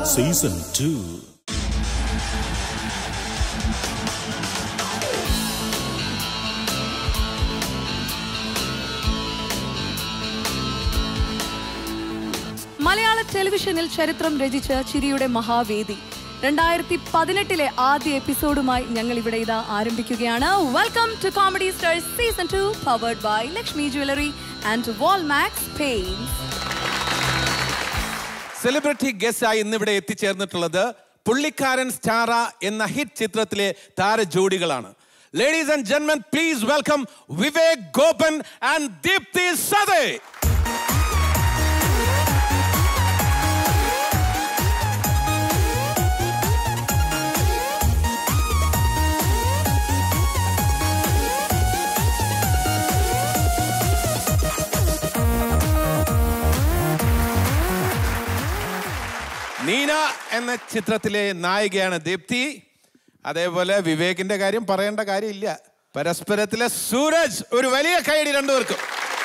Season two മലയാള ടെലിവിഷനിൽ ചരിത്രം രചിച്ച ചിരിയുടെ മഹാവേദി രണ്ടായിരത്തി പതിനെട്ടിലെ ആദ്യ എപ്പിസോഡുമായി ഞങ്ങൾ ഇവിടെ ഇതാ ആരംഭിക്കുകയാണ് welcome to comedy stars season two powered by Lakshmi jewellery and Walmax paints celebrity ഗസ്റ്റായി ഇന്നിവിടെ എത്തിച്ചേർന്നിട്ടുള്ളത് പുള്ളിക്കാരൻ സ്റ്റാറ എന്ന ഹിറ്റ് ചിത്രത്തിലെ താരജോഡികളാണ് ലേഡീസ് ആൻഡ് ജെന്മൻ please welcome Vivek Gopan and Deepti Sati Neena എന്ന ചിത്രത്തിലെ നായികയാണ് ദീപ്തി അതേപോലെ വിവേകിന്റെ കാര്യം പറയേണ്ട കാര്യമില്ല പരസ്പരത്തിലെ സൂരജ് ഒരു വലിയ കൈയടി രണ്ടുപേർക്കും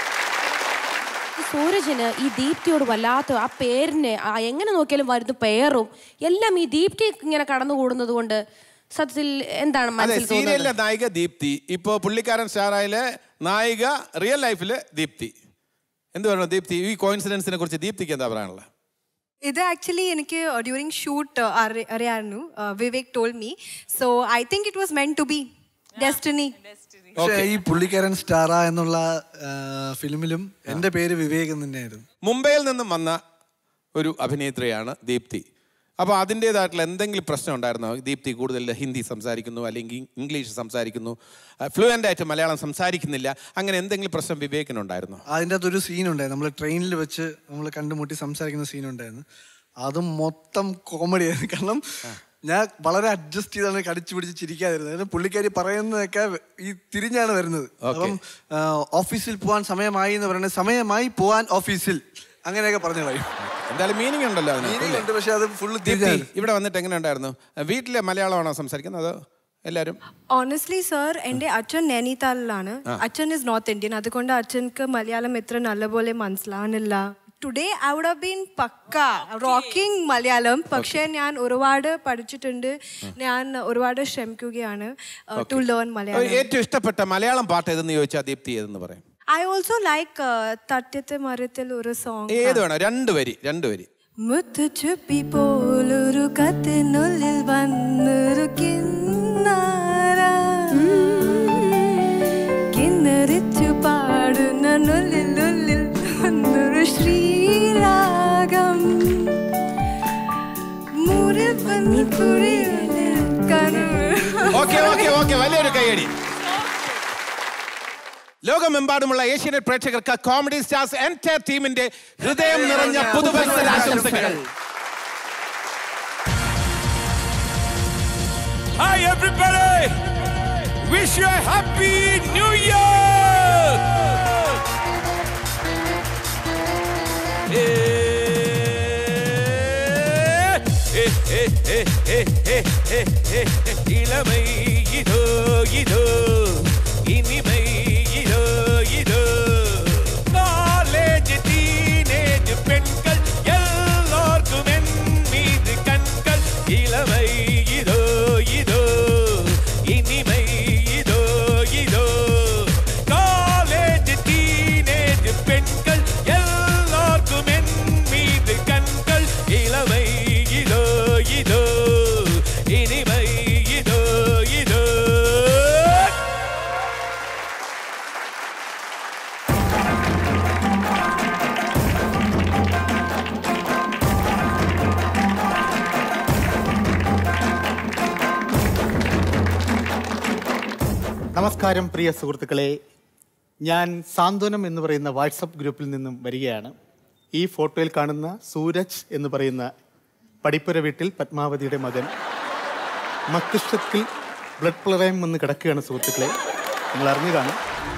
സൂരജിന് ഈ ദീപ്തിയോട് വല്ലാത്ത ആ പേരിന് ആ എങ്ങനെ നോക്കിയാലും വരുന്ന പേരും എല്ലാം ഈ ദീപ്തി ഇങ്ങനെ കടന്നുകൂടുന്നത് കൊണ്ട് സത്യത്തിൽ എന്താണ് അതെ മനസ്സിൽ സീരിയലിലെ തോന്നുന്നത് നായിക ദീപ്തി ഇപ്പോ പുള്ളിക്കാരൻ സ്റ്റാറായിലെ നായിക റിയൽ ലൈഫില് ദീപ്തി എന്ത് പറയുന്നു ദീപ്തി ഈ കോയിൻസിഡൻസിനെ കുറിച്ച് ദീപ്തിക്ക് എന്താ പറയാനുള്ളത് ഇത് ആക്ച്വലി എനിക്ക് ഡ്യൂറിങ് ഷൂട്ട് അറിയായിരുന്നു Vivek told me so I think it was meant to be destiny പക്ഷേ ഈ പുള്ളിക്കാരൻ സ്റ്റാറ എന്നുള്ള ആ, ഫിലിമിലും എന്റെ പേര് വിവേക് എന്ന് തന്നെയായിരുന്നു മുംബൈയിൽ നിന്നും വന്ന ഒരു അഭിനേത്രിയാണ് ദീപ്തി അപ്പോൾ അതിൻ്റെതായിട്ടുള്ള എന്തെങ്കിലും പ്രശ്നം ഉണ്ടായിരുന്നോ ദീപ്തി കൂടുതൽ ഹിന്ദി സംസാരിക്കുന്നു അല്ലെങ്കിൽ ഇംഗ്ലീഷ് സംസാരിക്കുന്നു ഫ്ലുവൻ്റ് ആയിട്ട് മലയാളം സംസാരിക്കുന്നില്ല അങ്ങനെ എന്തെങ്കിലും പ്രശ്നം വിവേകിനുണ്ടായിരുന്നോ അതിൻ്റെ അകത്തൊരു സീനുണ്ടായിരുന്നു നമ്മൾ ട്രെയിനിൽ വെച്ച് നമ്മൾ കണ്ടുമുട്ടി സംസാരിക്കുന്ന സീനുണ്ടായിരുന്നു അതും മൊത്തം കോമഡിയായിരുന്നു കാരണം ഞാൻ വളരെ അഡ്ജസ്റ്റ് ചെയ്താണ് കടിച്ചു പിടിച്ച് ചിരിക്കാതിരുന്നത് കാരണം പുള്ളിക്കാരി പറയുന്നതൊക്കെ ഈ തിരിഞ്ഞാണ് വരുന്നത് അപ്പം ആ, ഓഫീസിൽ പോകാൻ സമയമായി എന്ന് പറയുന്നത് സമയമായി പോവാൻ ഓഫീസിൽ അങ്ങനെയൊക്കെ പറഞ്ഞു പറയും എന്തായാലും മീനിങ് ഉണ്ടല്ലോ അതിനകത്ത് Meaning അല്ലേ? ഉണ്ട് പക്ഷെ അത് ഫുള്ള് ദീപ്തി തിരിഞ്ഞാണ് ഇവിടെ വന്നിട്ട് എങ്ങനെ ഉണ്ടായിരുന്നു വീട്ടിലെ മലയാളമാണോ സംസാരിക്കുന്നത് അതോ എല്ലാവരും ഓണസ്റ്റ്ലി സർ എൻ്റെ അച്ഛൻ നൈനിതാളിലാണ് അച്ഛൻ ഇസ് നോർത്ത് ഇന്ത്യൻ അതുകൊണ്ട് അച്ഛൻക്ക് മലയാളം എത്ര നല്ലപോലെ മനസ്സിലാവുന്നില്ല today I would have been pakka rocking Malayalam പക്ഷേ ഞാൻ ഒരുപാട് പഠിച്ചിട്ടുണ്ട് ഞാൻ ഒരുപാട് ശ്രമിക്കുകയാണ് ടു ലേൺ മലയാളം ഏറ്റവും ഇഷ്ടപ്പെട്ട മലയാളം പാട്ട് ഏതെന്ന് ചോദിച്ചാൽ ദീപ്തി ഏതെന്ന് പറയും ഐ ഓൾസോ ലൈക്ക് തട്ടത്തെ മരത്തിൽ ഒരു സോങ് ഏത് വേണം രണ്ട് വരി രണ്ട് വരി മുത്തുച്ചുപ്പി പോലൊരു കത്തിനുള്ളിൽ വന്നൊരു കിന്നാര കിന്നരിച്ചു പാടുന്ന നുള്ളിലുള്ളിൽ വന്നൊരു ശ്രീരാഗം മുറിവൻ കുഴിയിൽ കനവ് ഓക്കെ ഓക്കെ ഓക്കെ വലിയൊരു കൈയടി ലോകമെമ്പാടുമുള്ള ഏഷ്യനെറ്റ് പ്രേക്ഷകർക്ക് കോമഡി സ്റ്റാർസ് എൻറ്റയർ ടീമിന്റെ ഹൃദയം നിറഞ്ഞ പുതുവത്സരാശംസകൾ Hi everybody! Wish you a happy new year! இளமை இதோ இதோ இனிமை இதோ இதோ காலேஜ் டீனேஜ் பெண்கள் எல்லோர்க்கும் என் மீது கண்கள் இளமை இதோ இதோ இனிமை இதோ இதோ காலேஜ் டீனேஜ் பெண்கள் எல்லோர்க்கும் என் மீது கண்கள் இளமை இதோ இதோ இனிமை இதோ இதோ നമസ്കാരം പ്രിയ സുഹൃത്തുക്കളെ ഞാൻ സാന്ത്വനം എന്ന് പറയുന്ന വാട്സപ്പ് ഗ്രൂപ്പിൽ നിന്നും വരികയാണ് ഈ ഫോട്ടോയിൽ കാണുന്ന സൂരജ് എന്ന് പറയുന്ന പടിപ്പുര വീട്ടിൽ പത്മാവതിയുടെ മകൻ മസ്തിഷ്കത്തിൽ ബ്ലഡ് പ്രളയം വന്ന് കിടക്കുകയാണ് സുഹൃത്തുക്കളെ നിങ്ങൾ അറിഞ്ഞു കാണും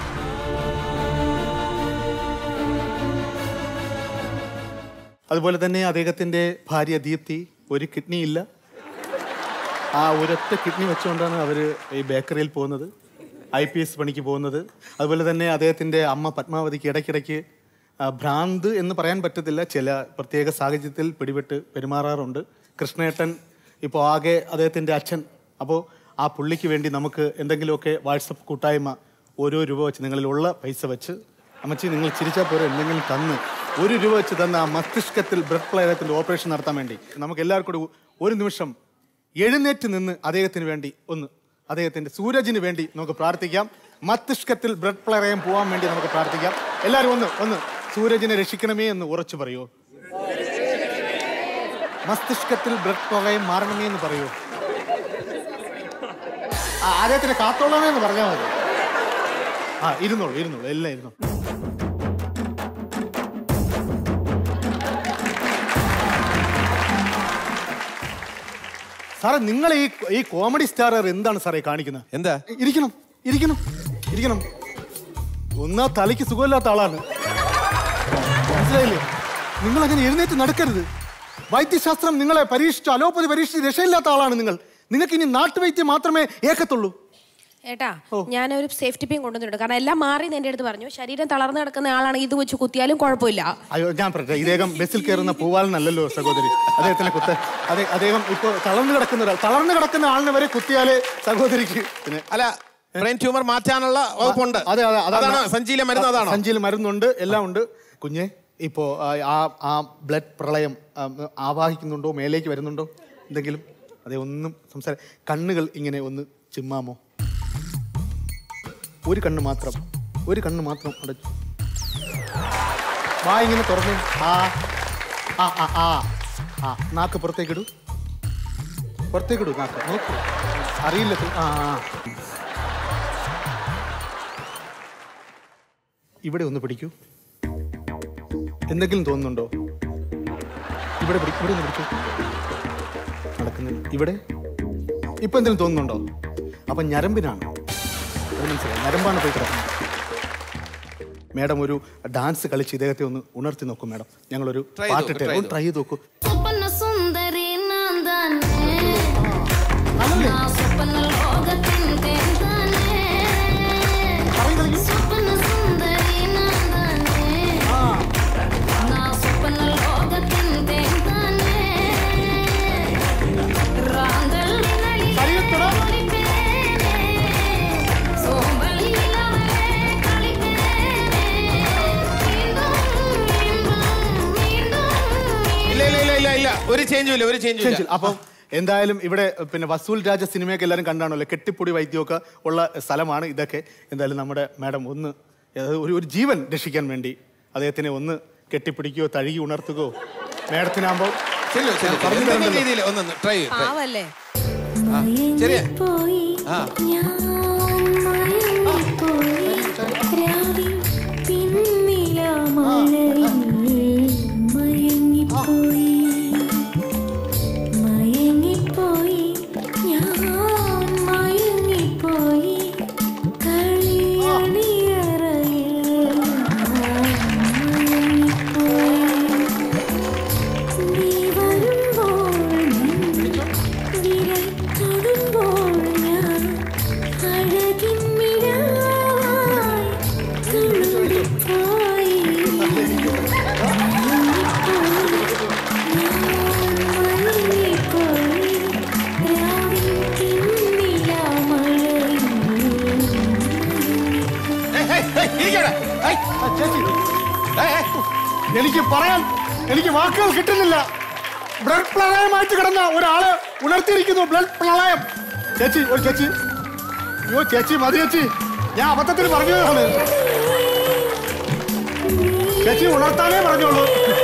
അതുപോലെ തന്നെ അദ്ദേഹത്തിൻ്റെ ഭാര്യ ദീപ്തി ഒരു കിഡ്നി ഇല്ല ആ ഒരൊറ്റ കിഡ്നി വെച്ചുകൊണ്ടാണ് അവർ ഈ ബേക്കറിയിൽ പോകുന്നത് ഐ പി എസ് പണിക്ക് പോകുന്നത് അതുപോലെ തന്നെ അദ്ദേഹത്തിൻ്റെ അമ്മ പത്മാവതിക്ക് ഇടയ്ക്കിടയ്ക്ക് ആ, ഭ്രാന്ത് എന്ന് പറയാൻ പറ്റത്തില്ല ചില പ്രത്യേക സാഹചര്യത്തിൽ പിടിപെട്ട് പെരുമാറാറുണ്ട് കൃഷ്ണേട്ടൻ ഇപ്പോൾ ആകെ അദ്ദേഹത്തിൻ്റെ അച്ഛൻ അപ്പോൾ ആ പുള്ളിക്ക് വേണ്ടി നമുക്ക് എന്തെങ്കിലുമൊക്കെ വാട്സപ്പ് കൂട്ടായ്മ ഓരോ രൂപ വെച്ച് നിങ്ങളിലുള്ള പൈസ വെച്ച് അമ്മച്ചി നിങ്ങൾ ചിരിച്ചാൽ പോരെ എന്തെങ്കിലും തന്ന് ഒരു രൂപ വെച്ച് തന്ന ആ മസ്തിഷ്കത്തിൽ ബ്ലഡ് പ്ലേയത്തിൻ്റെ ഓപ്പറേഷൻ നടത്താൻ വേണ്ടി നമുക്ക് എല്ലാവർക്കും കൂടി ഒരു നിമിഷം എഴുന്നേറ്റ് നിന്ന് അദ്ദേഹത്തിന് വേണ്ടി ഒന്ന് അദ്ദേഹത്തിന്റെ സൂരജിന് വേണ്ടി നമുക്ക് പ്രാർത്ഥിക്കാം മസ്തിഷ്കത്തിൽ ബ്ലഡ് പ്രളയം പോകാൻ വേണ്ടി നമുക്ക് പ്രാർത്ഥിക്കാം എല്ലാവരും ഒന്ന് ഒന്ന് സൂരജിനെ രക്ഷിക്കണമേ എന്ന് ഉറച്ചു പറയൂ മസ്തിഷ്കത്തിൽ ബ്ലഡ് പ്രളയം മാറണമേ എന്ന് പറയൂ ആ, അദ്ദേഹത്തിന് കാത്തോളമേ എന്ന് പറഞ്ഞാൽ മതി ആ ഇരുന്നോളൂ ഇരുന്നോളൂ എല്ലാം ഇരുന്നോളൂ സാറേ നിങ്ങൾ ഈ ഈ കോമഡി സ്റ്റാർ എന്താണ് സാറേ കാണിക്കുന്നത് എന്താ ഇരിക്കണം ഇരിക്കണം ഇരിക്കണം ഒന്നാ തലയ്ക്ക് സുഖമില്ലാത്ത ആളാണ് മനസ്സിലായില്ലേ നിങ്ങൾ അങ്ങനെ എഴുന്നേറ്റ് നടക്കരുത് വൈദ്യശാസ്ത്രം നിങ്ങളെ പരീക്ഷിച്ചു അലോപ്പതി പരീക്ഷിച്ച് രക്ഷയില്ലാത്ത ആളാണ് നിങ്ങൾ നിങ്ങൾക്ക് ഇനി നാട്ടുവൈദ്യം മാത്രമേ ഏക്കത്തുള്ളൂ ഏട്ടാ ഞാനൊരു സേഫ്റ്റി പിൻ കൊണ്ടുവന്നിട്ടുണ്ട് കാരണം എല്ലാം മാറി എന്റെ അടുത്ത് പറഞ്ഞു ശരീരം തളർന്നു കിടക്കുന്ന ആളാണ് ഇത് വെച്ച് കുത്തിയാലും കുഴപ്പമില്ല അയ്യോ ഞാൻ പറയട്ടെ ഇദ്ദേഹം ബസ്സിൽ കയറുന്ന പൂവാലനല്ലല്ലോ സഹോദരി അദ്ദേഹത്തിനെ കുത്ത അതെ അദ്ദേഹം ഇപ്പോൾ തളർന്നു കിടക്കുന്ന ഒരാൾ തളർന്നു കിടക്കുന്ന ആളിനെ വരെ കുത്തിയാലേ സഹോദരിക്ക് പിന്നെ അല്ല ബ്രെയിൻ ട്യൂമർ മാറ്റാനുള്ള വകുപ്പുണ്ട് അതെ അതെ അതാണോ സഞ്ചിയിലെ മരുന്ന് അതാണോ സഞ്ചിയിൽ മരുന്നുണ്ട് എല്ലാം ഉണ്ട് കുഞ്ഞെ ഇപ്പോ ആ, ആ ആ ബ്ലഡ് പ്രളയം ആ, ആവാഹിക്കുന്നുണ്ടോ മേലേക്ക് വരുന്നുണ്ടോ എന്തെങ്കിലും അതെ ഒന്നും സംസാര കണ്ണുകൾ ഇങ്ങനെ ഒന്ന് ചിമ്മാമോ ഒരു കണ്ണ് മാത്രം ഒരു കണ്ണ് മാത്രം അടച്ചു വാ ഇങ്ങനെ തുറന്നു ആ ആ ആ ആ ആ നാക്ക് പുറത്തേക്കിടൂ പുറത്തേക്കിടൂ നാക്ക് നോക്കൂ അറിയില്ല ആ ആ ഇവിടെ ഒന്ന് പിടിക്കൂ എന്തെങ്കിലും തോന്നുന്നുണ്ടോ ഇവിടെ പിടി ഇവിടെ ഒന്ന് പിടിക്കൂ നടക്കുന്നില്ല ഇവിടെ ഇപ്പൊ എന്തെങ്കിലും തോന്നുന്നുണ്ടോ അപ്പൊ ഞരമ്പിനാണ് അത് മനസ്സിലായി ഞരമ്പാണ് പോയി കിടക്കുന്നത് മാഡം ഒരു ഡാൻസ് കളിച്ച് ഇദ്ദേഹത്തെ ഒന്ന് ഉണർത്തി നോക്കും മാഡം ഞങ്ങളൊരു Try ചെയ്ത് നോക്ക്, പാട്ടിട്ട് try ഒന്ന് ട്രൈ ചെയ്ത് നോക്കൂ സ്വപ്ന സുന്ദരി നാന്താനേ അതല്ലേ? ആ സ്വപ്ന ലോകത്തിൻ തേന്താനേ പറയ് കളിക്ക്. സ്വപ്ന സുന്ദരി നാന്താനേ ആ സ്വപ്ന ലോകത്തിൻ തേന്താനേ റാന്തൽ വിനളി ശരീരത്തോടെ ഒളിപ്പേനേ സോമ്പൽ ഇലവേ കളിപ്പേനേ വീണ്ടും വീണ്ടും വീണ്ടും ഇല്ല ഇല്ല ഇല്ല ഇല്ല ഇല്ല ഒരു ചേഞ്ചും ഇല്ല ഒരു ചേഞ്ചും ശരി, ഇല്ല അപ്പം എന്തായാലും ഇവിടെ പിന്നെ വസൂൽ രാജ സിനിമയൊക്കെ എല്ലാവരും കണ്ടാണല്ലോ കെട്ടിപ്പൊടി വൈദ്യമൊക്കെ ഉള്ള സ്ഥലമാണ് ഇതൊക്കെ എന്തായാലും നമ്മുടെ മാഡം ഒന്ന് അതായത് ഒരു ഒരു ജീവൻ രക്ഷിക്കാൻ വേണ്ടി അദ്ദേഹത്തിനെ ഒന്ന് കെട്ടിപ്പിടിക്കുകയോ തഴുകി ഉണർത്തുകയോ മാഡത്തിനാകുമ്പോൾ ചെല്ലു ചെല്ലു പറഞ്ഞു എന്തെങ്കിലും തരണ്ടല്ലോ. രീതിയിൽ ഒന്ന് ട്രൈ ട്രൈ ആവല്ലേ ശരിയാ പോയി ആ ഞാൻ മയങ്ങിപ്പോയി രാവിൽ പിന്നില മഴയിൽ മയങ്ങിപ്പോയി മയങ്ങിപ്പോയി ഞാൻ മയങ്ങിപ്പോയി കളിയണിയറയിൽ മയങ്ങിപ്പോയി നീ വരുമ്പോൾ വിരൽ തൊടുമ്പോൾ ഞാൻ അഴകിൻ മിഴായി തുളുമ്പിപ്പോയി. ഞാൻ മയങ്ങിപ്പോയി. രാവിൻ പിന്നില മഴയിൽ ഏയ്, ഏയ്, ഏയ്, ഇരിക്കവിടെ. ഏയ്, ആ, ചേച്ചി ഏയ്, ഏയ്. എനിക്ക് പറയാൻ എനിക്ക് വാക്കുകൾ കിട്ടുന്നില്ല ബ്ലഡ് പ്രളയമായിട്ട് കിടന്ന ഒരാളെ ഉണർത്തിയിരിക്കുന്നു ബ്ലഡ് പ്രളയം ചേച്ചി ഒരു ചേച്ചി അയ്യോ ചേച്ചി മതി ചേച്ചി ഞാൻ അബദ്ധത്തിൽ പറഞ്ഞതാണ് ചേച്ചി ഉണർത്താനേ പറഞ്ഞോളൂ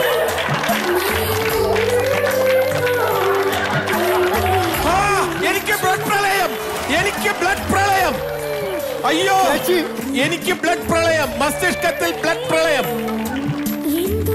ആ, എനിക്ക് ബ്ലഡ് പ്രളയം എനിക്ക് ബ്ലഡ് പ്രളയം അയ്യോ ചേച്ചി. എനിക്ക് ബ്ലഡ് പ്രളയം മസ്തിഷ്കത്തിൽ ബ്ലഡ് പ്രളയം എന്തു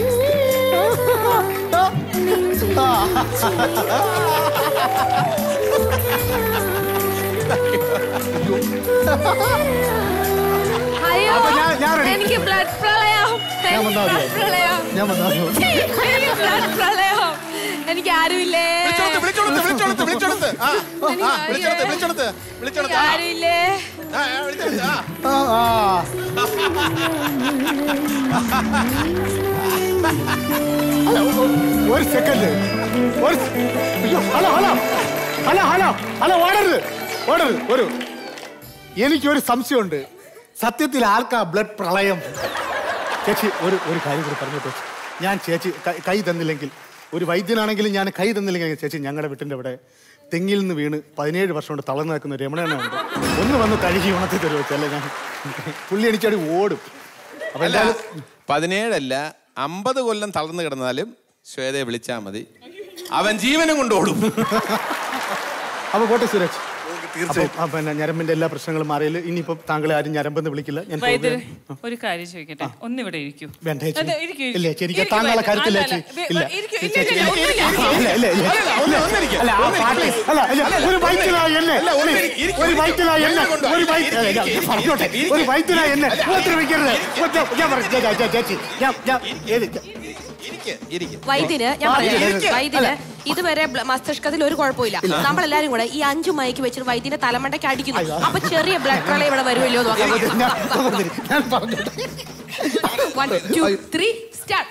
അയ്യോ അപ്പൊ ഞാൻ- ഞാൻ ready. എനിക്ക് ബ്ലഡ് പ്രളയം ഞാൻ എനിക്ക് വന്നാ മതിയോ? blood പ്രളയം ഞാൻ വന്നാ മതിയോ? എനിക്ക് blood പ്രളയം എനിക്ക് ആരുമില്ലേ വിളിച്ചോളത്ത് വിളിച്ചോളത്ത് വിളിച്ചോളത്ത് വിളിച്ചോളത്ത് ആ ആ വിളിച്ചോളത്ത് വിളിച്ചോളത്ത് എനിക്ക് വിളിച്ചോളത്ത് ആ ആരുമില്ലേ ആ, ആ, വിളിച്ചോളത്ത് ആ ആ, ആ. അല്ല, ഒ- ഒരു സെക്കൻഡ് ഒരു സെ- അയ്യോ, hello hello hello hello hello ഓടരുത് ഓടരുത് ഒരു എനിക്കൊരു സംശയമുണ്ട് സത്യത്തിൽ ആർക്കാ ബ്ലഡ് പ്രളയം ചേച്ചി ഒരു ഒരു കാര്യം കൂടി പറഞ്ഞു ചേച്ചി ഞാൻ ചേച്ചി കൈ- കൈ തന്നില്ലെങ്കിൽ ഒരു വൈദ്യനാണെങ്കിലും ഞാൻ കൈ തന്നില്ലെങ്കിൽ ചേച്ചി ഞങ്ങളുടെ വീട്ടിൻ്റെ അവിടെ തെങ്ങിൽ നിന്ന് വീണ് പതിനേഴ് വർഷം കൊണ്ട് തളർന്നു നിൽക്കുന്ന രമണനുണ്ട് ഒന്ന് വന്ന് കഴുകി ഉണർത്തി തരുമോ വെച്ചല്ലേ ഞാൻ പുള്ളി എനിക്കടി ഓടും അപ്പൊ അല്ല എന്തായാലും പതിനേഴല്ല അമ്പത് കൊല്ലം തളർന്നു കിടന്നാലും ശ്വേതയെ വിളിച്ചാൽ മതി അവൻ ജീവനും കൊണ്ടോടും അപ്പൊ പോട്ടെ സുരേഷ് തീർച്ചയായും. അപ്പം, ആ, പിന്നെ ഞരമ്പിന്റെ എല്ലാ പ്രശ്നങ്ങളും മാറിയില്ല ഇനിയിപ്പോ താങ്കളെ ആരും ഞരമ്പെന്ന് വിളിക്കില്ല ഞാൻ വൈദ്യരെ പോവുകയാണ്. ഒരു കാര്യം ചോദിക്കട്ടെ ഒന്നിവിടെ ഇരിക്കൂ വേണ്ട ചേച്ചി. അതെ, ഇരിക്കൂ, ഇരിക്കൂ. ഇല്ല ചേച്ചി എനിക്ക് ഇരിക്കൂ, താങ്കളെ വൈദ്യരെ. കാര്യത്തില്ല അല്ല, ചേച്ചി അല്ല, ഇല്ല ഇരിക്കൂ, ചേച്ചി, ഇല്ല, ഇല്ല, ചേച്ചി, ഒന്നുമില്ല. ഇല്ല ഇല്ല ഇല്ല അല്ല, ഒന്ന് ഒന്നിരിക്ക്. അല്ല ആ പാട്ട് അല്ല അല്ല, ഒരു വൈദ്യനായ എന്നെ അല്ല, ഒന്ന് please, ഇരിക്ക്, ഒരു ഇരിക്ക്. വൈദ്യനായ എന്നെ എന്നെ കൊണ്ടുവാ. ഒരു വൈദ്യ ഇരിക്ക്, അല്ല, ഞാൻ ഇരിക്ക്, പറഞ്ഞോട്ടെ ഇരിക്ക്. ഒരു വൈദ്യനായ എന്നെ ഉപദ്രവിക്കരുത് ഉപദ്ര- ഞാൻ പറഞ്ഞു ചേ- ചേ- ചേച്ചി ഞാൻ ഞാൻ ഏത് ഇരിക്ക്, ഇരിക്ക്. വൈദ്യന് ഞാൻ ആ, പറയാം ഇരിക്ക്. വൈദ്യന് ഇതുവരെ ബ്ല- മസ്തിഷ്കത്തിൽ ഒരു കുഴപ്പമില്ല നമ്മളെല്ലാരും കൂടെ ഈ അഞ്ചു മൈക്ക് വെച്ചിട്ട് വൈദ്യന്റെ തലമണ്ടയ്ക്ക് അടിക്കുന്നു അപ്പൊ ചെറിയ ബ്ലഡ് പ്രളയം ഇവിടെ വരുമല്ലോ നോക്കാം ഞാൻ പറഞ്ഞിരി, ഞാൻ പറഞ്ഞോട്ടെ വൺ ടു ത്രീ സ്റ്റാർട്ട്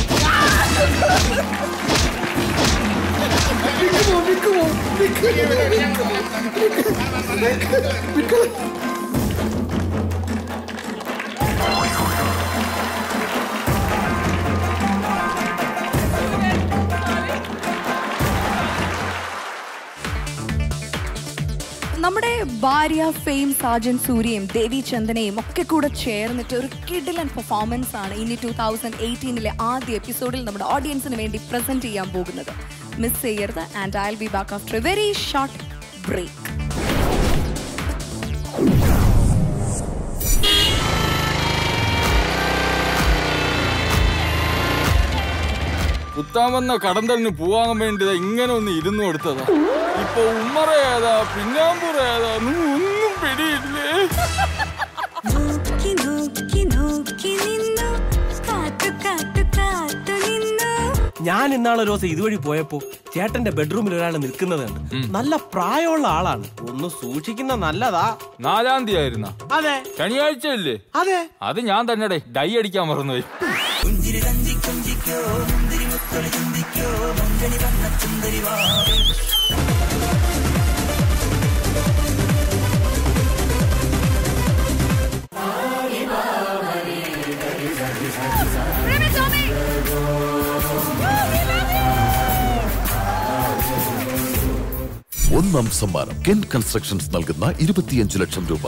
നമ്മുടെ ഭാര്യ ഫെയിം സാജൻ സൂര്യയും ദേവി ചന്ദനയും ഒക്കെ കൂടെ ചേർന്നിട്ട് ഒരു കിഡിലൻ പെർഫോമൻസ് ആണ് ഇനി ടൂ തൗസൻഡ് എയ്റ്റീനിലെ ആദ്യ എപ്പിസോഡിൽ നമ്മുടെ ഓഡിയൻസിന് വേണ്ടി പ്രസന്റ് ചെയ്യാൻ പോകുന്നത് മിസ് ചെയ്യരുത് and I be back after a very short break കുത്താൻ വന്ന കടന്തലിന് പോവാൻ വേണ്ടി ദാ ഇങ്ങനെ ഒന്ന് ഇരുന്നു കൊടുത്തതാ ഇപ്പൊ ഉമ്മറ ഏതാ പിന്നാമ്പുറ ഏതാ ഒന്നും പിടിയില്ലേ നോക്കി നോക്കി നോക്കി നിന്നു കാത്തു കാത്തു കാത്തു നിന്നു ഞാൻ ഇന്നാളെ ഒരു ദിവസം ഇതുവഴി പോയപ്പോ ചേട്ടന്റെ ബെഡ്റൂമിൽ ഒരാൾ നിൽക്കുന്നതുണ്ട് നല്ല പ്രായമുള്ള ആളാണ് ഒന്ന് സൂക്ഷിക്കുന്ന നല്ലതാ നാലാം തീയതി ആയിരുന്ന അതെ ശനിയാഴ്ച ഇല്ലേ അതെ അത് ഞാൻ തന്നെ ഡൈ അടിക്കാൻ മറന്നുപോയി ഒന്നാം സമ്മാനം കെൻ കൺസ്ട്രക്ഷൻസ് നൽകുന്ന ഇരുപത്തിയഞ്ച് ലക്ഷം രൂപ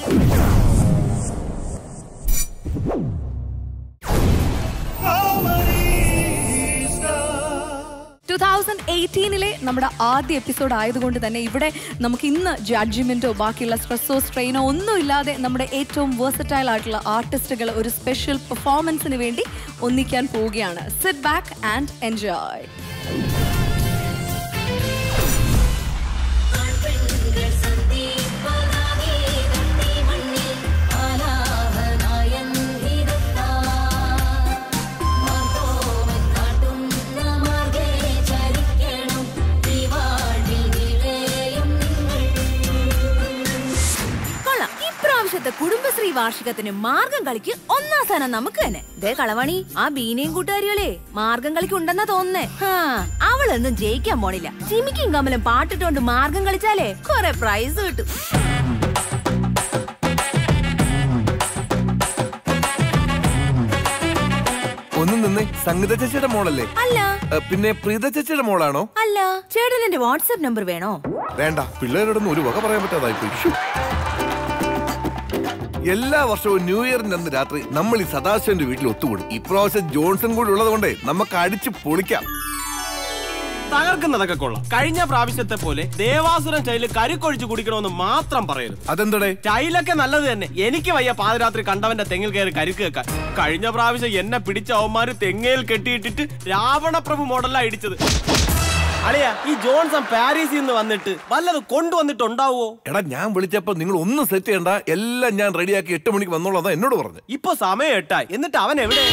ടു തൗസൻഡ് എയ്റ്റീനിലെ നമ്മുടെ ആദ്യ എപ്പിസോഡ് ആയതുകൊണ്ട് തന്നെ ഇവിടെ നമുക്ക് ഇന്ന് ജഡ്ജ്മെന്റോ ബാക്കിയുള്ള സ്ട്രെസ്സോ സ്ട്രെയിനോ ഒന്നും ഇല്ലാതെ നമ്മുടെ ഏറ്റവും വേഴ്സറ്റൈൽ ആയിട്ടുള്ള ആർട്ടിസ്റ്റുകൾ ഒരു സ്പെഷ്യൽ പെർഫോമൻസിന് വേണ്ടി ഒന്നിക്കാൻ പോവുകയാണ് സിറ്റ് ബാക്ക് ആൻഡ് എൻജോയ് കൊള്ളാം ഇപ്രാവശ്യത്തെ കുടുംബശ്രീ വാർഷികത്തിന് മാർഗം കളിക്ക് ഒന്നാം സ്ഥാനം നമുക്ക് തന്നെ ദേ കളവാണി ആ ബീനയും കൂട്ടുകാരികളെ മാർഗം കളിക്ക് ഉണ്ടെന്നാ തോന്നുന്നേ ഹാ, അവളൊന്നും ജയിക്കാൻ പോണില്ല ജിമിക്കും കമലും പാട്ടിട്ടോണ്ട് മാർഗം കളിച്ചാലേ കൊറേ പ്രൈസ് കിട്ടും ഒന്ന് നിന്നേ സംഗീത ചേച്ചിയുടെ മോളല്ലേ അല്ല ഏ, പിന്നെ പ്രീത ചേച്ചിയുടെ മോളാണോ അല്ല ചേട്ടൻ എന്റെ വാട്സ്ആപ്പ് നമ്പർ വേണോ വേണ്ട പിള്ളേരോടൊന്നും ഒരു വക പറയാൻ പറ്റാതായി പോയി ശ്ശോ. എല്ലാ വർഷവും ന്യൂ ഇയറിന്റെ അന്ന് രാത്രി നമ്മൾ ഈ സദാശിവന്റെ വീട്ടിൽ ഒത്തുകൂടും ഇപ്രാവശ്യം ജോൺസൺ കൂടി ഉള്ളത് കൊണ്ടേ നമുക്ക് അടിച്ച് പൊളിക്കാം തകർക്കുന്നതൊക്കെ കൊള്ളാം കഴിഞ്ഞ പ്രാവശ്യത്തെ പോലെ ദേവാസുരം സ്റ്റൈലിൽ കരിക്കൊഴിച്ച് കുടിക്കണമെന്ന് മാത്രം പറയരുത് അതെന്തടേ സ്റ്റൈലൊക്കെ നല്ലത് തന്നെ എനിക്ക് വയ്യ പാതിരാത്രി കണ്ടവന്റെ തെങ്ങിൽ കയറി കരിക്ക് വെക്കാൻ കഴിഞ്ഞ പ്രാവശ്യം എന്നെ പിടിച്ച അവന്മാര് തെങ്ങയിൽ കെട്ടിയിട്ടിട്ട് രാവണപ്രഭു മോഡലാ ഇടിച്ചത് അളിയ ഈ ജോൺസൺ പാരീസിൽ നിന്ന് വന്നിട്ട് വല്ലത് കൊണ്ടുവന്നിട്ടുണ്ടാവോ എടാ ഞാൻ വിളിച്ചപ്പോ നിങ്ങൾ ഒന്നും സെറ്റ് ചെയ്യണ്ട എല്ലാം ഞാൻ റെഡിയാക്കി എട്ട് മണിക്ക് വന്നോളാം എന്നോട് പറഞ്ഞു ഇപ്പൊ സമയം എട്ടായി എന്നിട്ട് അവൻ എവിടെ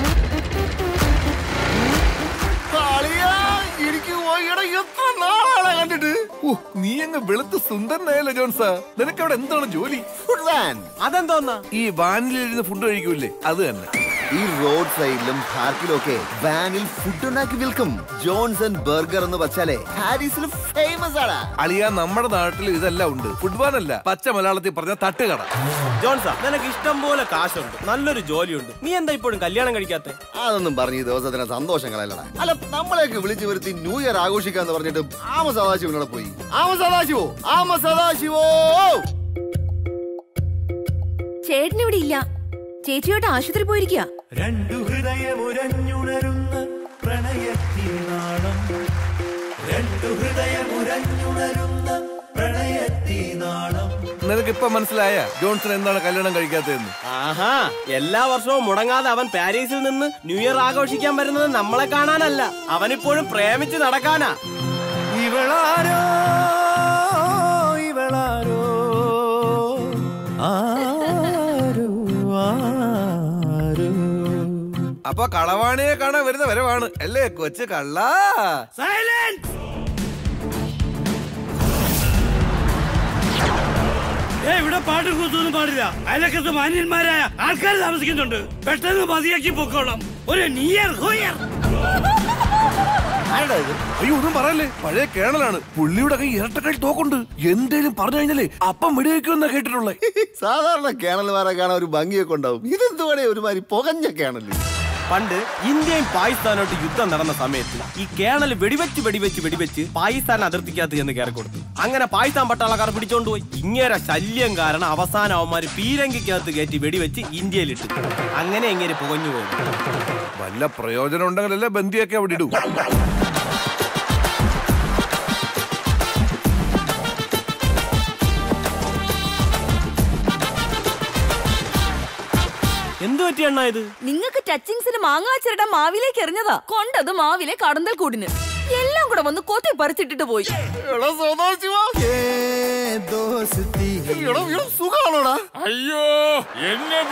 എനിക്ക് എത്ര നാളെ സുന്ദരനായല്ലോ ജോൺസാ നിനക്ക് അവിടെ എന്താണ് ജോലി ഫുഡ് വാൻ അതെന്തോന്നാ ഈ വാനിലിരുന്ന് ഫുഡ് കഴിക്കൂലേ അത് തന്നെ ഈ റോഡ് സൈഡിലും പാർക്കിലും ഒക്കെ വാനിൽ ഫുഡ് ഉണ്ടാക്കി വിൽക്കും ജോൺസൺ ബർഗർ എന്ന് വെച്ചാലേ ഹാരിസിൽ ഫേമസ് ആണ് അളിയ നമ്മുടെ നാട്ടിൽ ഇതെല്ലാം ഉണ്ട് ഫുട്ബോൾ അല്ല പച്ച മലയാളത്തിൽ പറഞ്ഞ തട്ടുകട ജോൺസാ നിനക്ക് ഇഷ്ടം പോലെ കാശുണ്ട് നല്ലൊരു ജോലിയുണ്ട് നീ എന്താ ഇപ്പോഴും കല്യാണം കഴിക്കാത്തെ അതൊന്നും പറഞ്ഞ് ഈ ദിവസത്തിന് സന്തോഷം കളയലടാ അല്ല നമ്മളെയൊക്കെ വിളിച്ചു വരുത്തി ന്യൂ ഇയർ ആഘോഷിക്കാന്ന് പറഞ്ഞിട്ട് ആമ സദാശിവനോട് പോയി ആമ സദാശിവോ ആമ സദാശിവോ ചേട്ടനിവിടെ ഇല്ല ചേച്ചിയോട്ട് ആശുപത്രി പോയിരിക്കുക രണ്ടു ഹൃദയമുരഞ്ഞുണരുന്ന പ്രണയത്തിനാളം രണ്ടു ഹൃദയമുരഞ്ഞുണരുന്ന പ്രണയത്തിനാളം നിനക്ക് ഇപ്പൊ മനസ്സിലായ ജോൺസൺ എന്താണ് കല്യാണം കഴിക്കാത്തതെന്ന് ആഹാ എല്ലാ വർഷവും മുടങ്ങാതെ അവൻ പാരീസിൽ നിന്ന് ന്യൂ ഇയർ ആഘോഷിക്കാൻ വരുന്നത് നമ്മളെ കാണാനല്ല അവനിപ്പോഴും പ്രേമിച്ച് നടക്കാനാ ഇവളാരോ ഇവളാരോ ആരോ ആരോ അപ്പൊ കളവാണിയെ കാണാൻ വരുന്ന വരവാണ് അല്ലേ കൊച്ചു കള്ള സൈലൻസ് ഏ ഇവിടെ പാട്ടും കൂത്തൊന്നും പാടില്ല അയലക്കത്ത് മാന്യന്മാരായ ആൾക്കാർ താമസിക്കുന്നുണ്ട് പെട്ടെന്ന് മതിയാക്കി പൊക്കോളാം ഒരു നിയർ ഹോയർ അയ്യോ ഒന്നും പറയല്ലേ പഴയ കേണലാണ് പുള്ളിയുടെ കൈ ഇരട്ടക്കൈ തോക്കുണ്ട് എന്തേലും പറഞ്ഞു കഴിഞ്ഞാലേ അപ്പം വെടിവെക്കുമെന്നാ കേട്ടിട്ടുള്ളേ സാധാരണ കേണൽമാരെ കാണാൻ ഒരു ഭംഗിയൊക്കെ ഉണ്ടാവും ഇതെന്തുവാടേ ഒരുമാതിരി പുകഞ്ഞ കേണല് പണ്ട് ഇന്ത്യയും പാകിസ്ഥാനോട്ട് യുദ്ധം നടന്ന സമയത്ത് ഈ കേണൽ വെടിവെച്ച് വെടിവെച്ച് വെടിവെച്ച് പാകിസ്ഥാൻ അതിർത്തിക്കകത്ത് ചെന്ന് കയറി കൊടുത്തു അങ്ങനെ പാകിസ്ഥാൻ പട്ടാളക്കാർ പിടിച്ചോണ്ട് പോയി ഇങ്ങനെ ശല്യം കാരണം അവസാനം അവന്മാര് പീരങ്കിക്കകത്ത് കയറ്റി വെടിവെച്ച് ഇന്ത്യയിലിട്ടു അങ്ങനെ ഇങ്ങനെ പുകഞ്ഞു പോയി വല്ല പ്രയോജനം ഉണ്ടെങ്കിലല്ലേ ബന്ദിയൊക്കെ അവിടെ ഇടൂ എന്തു പറ്റി അണ്ണാ ഇത് നിങ്ങൾക്ക് ടച്ചിങ്സിന് മാങ്ങാച്ചിരട്ട മാവിലേക്ക് എറിഞ്ഞതാ കൊണ്ടത് മാവിലെ കടന്തൽ കൂടിന് എല്ലാം കൂടെ വന്ന് കൊത്തി പറിച്ചിട്ടിട്ട് പോയി സുഖാണോടാ അയ്യോ എന്നെ